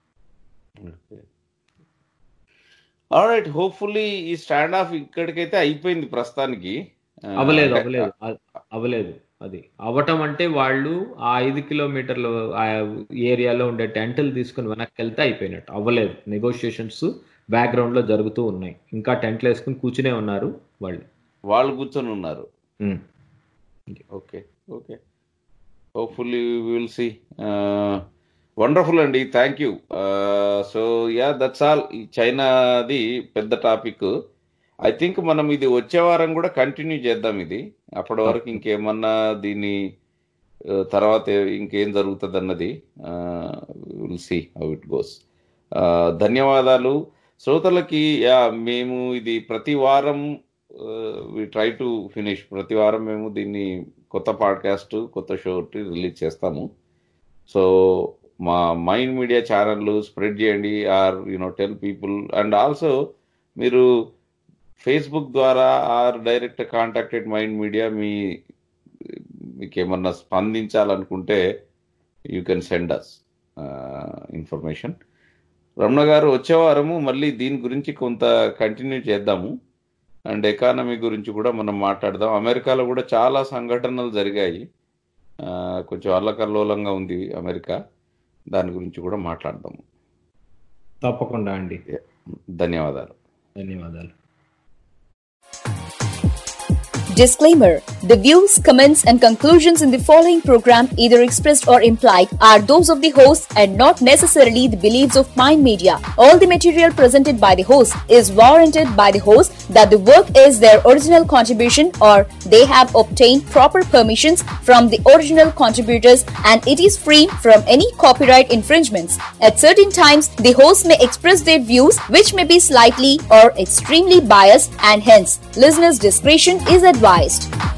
Speaker 3: రైట్ హోప్ఫుల్లీ ఈ స్టాండ్ ఆఫ్ ఇక్కడికైతే అయిపోయింది ప్రస్తుతానికి ఆ,
Speaker 4: అవలేదు
Speaker 3: అంటే-
Speaker 4: అవలేదు అ- అవలేదు అది అవటం అంటే వాళ్ళు ఆ ఐదు కిలోమీటర్ల ఆ ఏరియాలో ఉండే టెంట్లు తీసుకుని వెనక్కి వెళ్తే అయిపోయినట్టు అవ్వలేదు నెగోషియేషన్స్ బ్యాక్గ్రౌండ్ లో జరుగుతూ ఉన్నాయి ఇంకా టెంట్లు వేసుకుని కూర్చునే ఉన్నారు వాళ్ళు
Speaker 3: వాళ్ళు కూర్చొని ఉన్నారు
Speaker 4: um.
Speaker 3: Okay okay hopefully will see wonderful అండి thank you so yeah that's all ఈ చైనాది పెద్ద టాపిక్ ఐ థింక్ మనం ఇది వచ్చే వారం కూడా కంటిన్యూ చేద్దాం ఇది అప్పటి వరకు ఇంకేమన్నా దీని ఆ, తర్వాత ఇంకేం జరుగుతుంది అన్నది will see how it goes ధన్యవాదాలు శ్రోతలకి యా మేము ఇది ప్రతి వారం వి ట్రై టు ఫినిష్ ప్రతి వారం మేము దీన్ని కొత్త పాడ్కాస్ట్ కొత్త షో రిలీజ్ చేస్తాము సో మా మైండ్ మీడియా ఛానల్ స్ప్రెడ్ చేయండి or you know tell people and also మీరు ఫేస్బుక్ ద్వారా or direct contacted mind media మీ మీకు ఏమన్నా స్పందించాలనుకుంటే you can send us information Ramana garu వచ్చే వారము మళ్ళీ దీని గురించి కొంత కంటిన్యూ చేద్దాము అండ్ ఎకానమీ గురించి కూడా మనం మాట్లాడదాం అమెరికాలో కూడా చాలా సంఘటనలు జరిగాయి ఆ, కొంచెం అల్లకల్లోలంగా ఉంది అమెరికా దాని గురించి కూడా మాట్లాడదాము
Speaker 4: తప్పకుండా అండి
Speaker 3: ధన్యవాదాలు
Speaker 4: ధన్యవాదాలు
Speaker 9: Disclaimer The views, comments, and conclusions in the following program, either expressed or implied, are those of the host and not necessarily the beliefs of Mind Media. All the material presented by the host is warranted by the host that the work is their original contribution or they have obtained proper permissions from the original contributors and it is free from any copyright infringements. At certain times, the host may express their views which may be slightly or extremely biased and hence listeners' discretion is advised.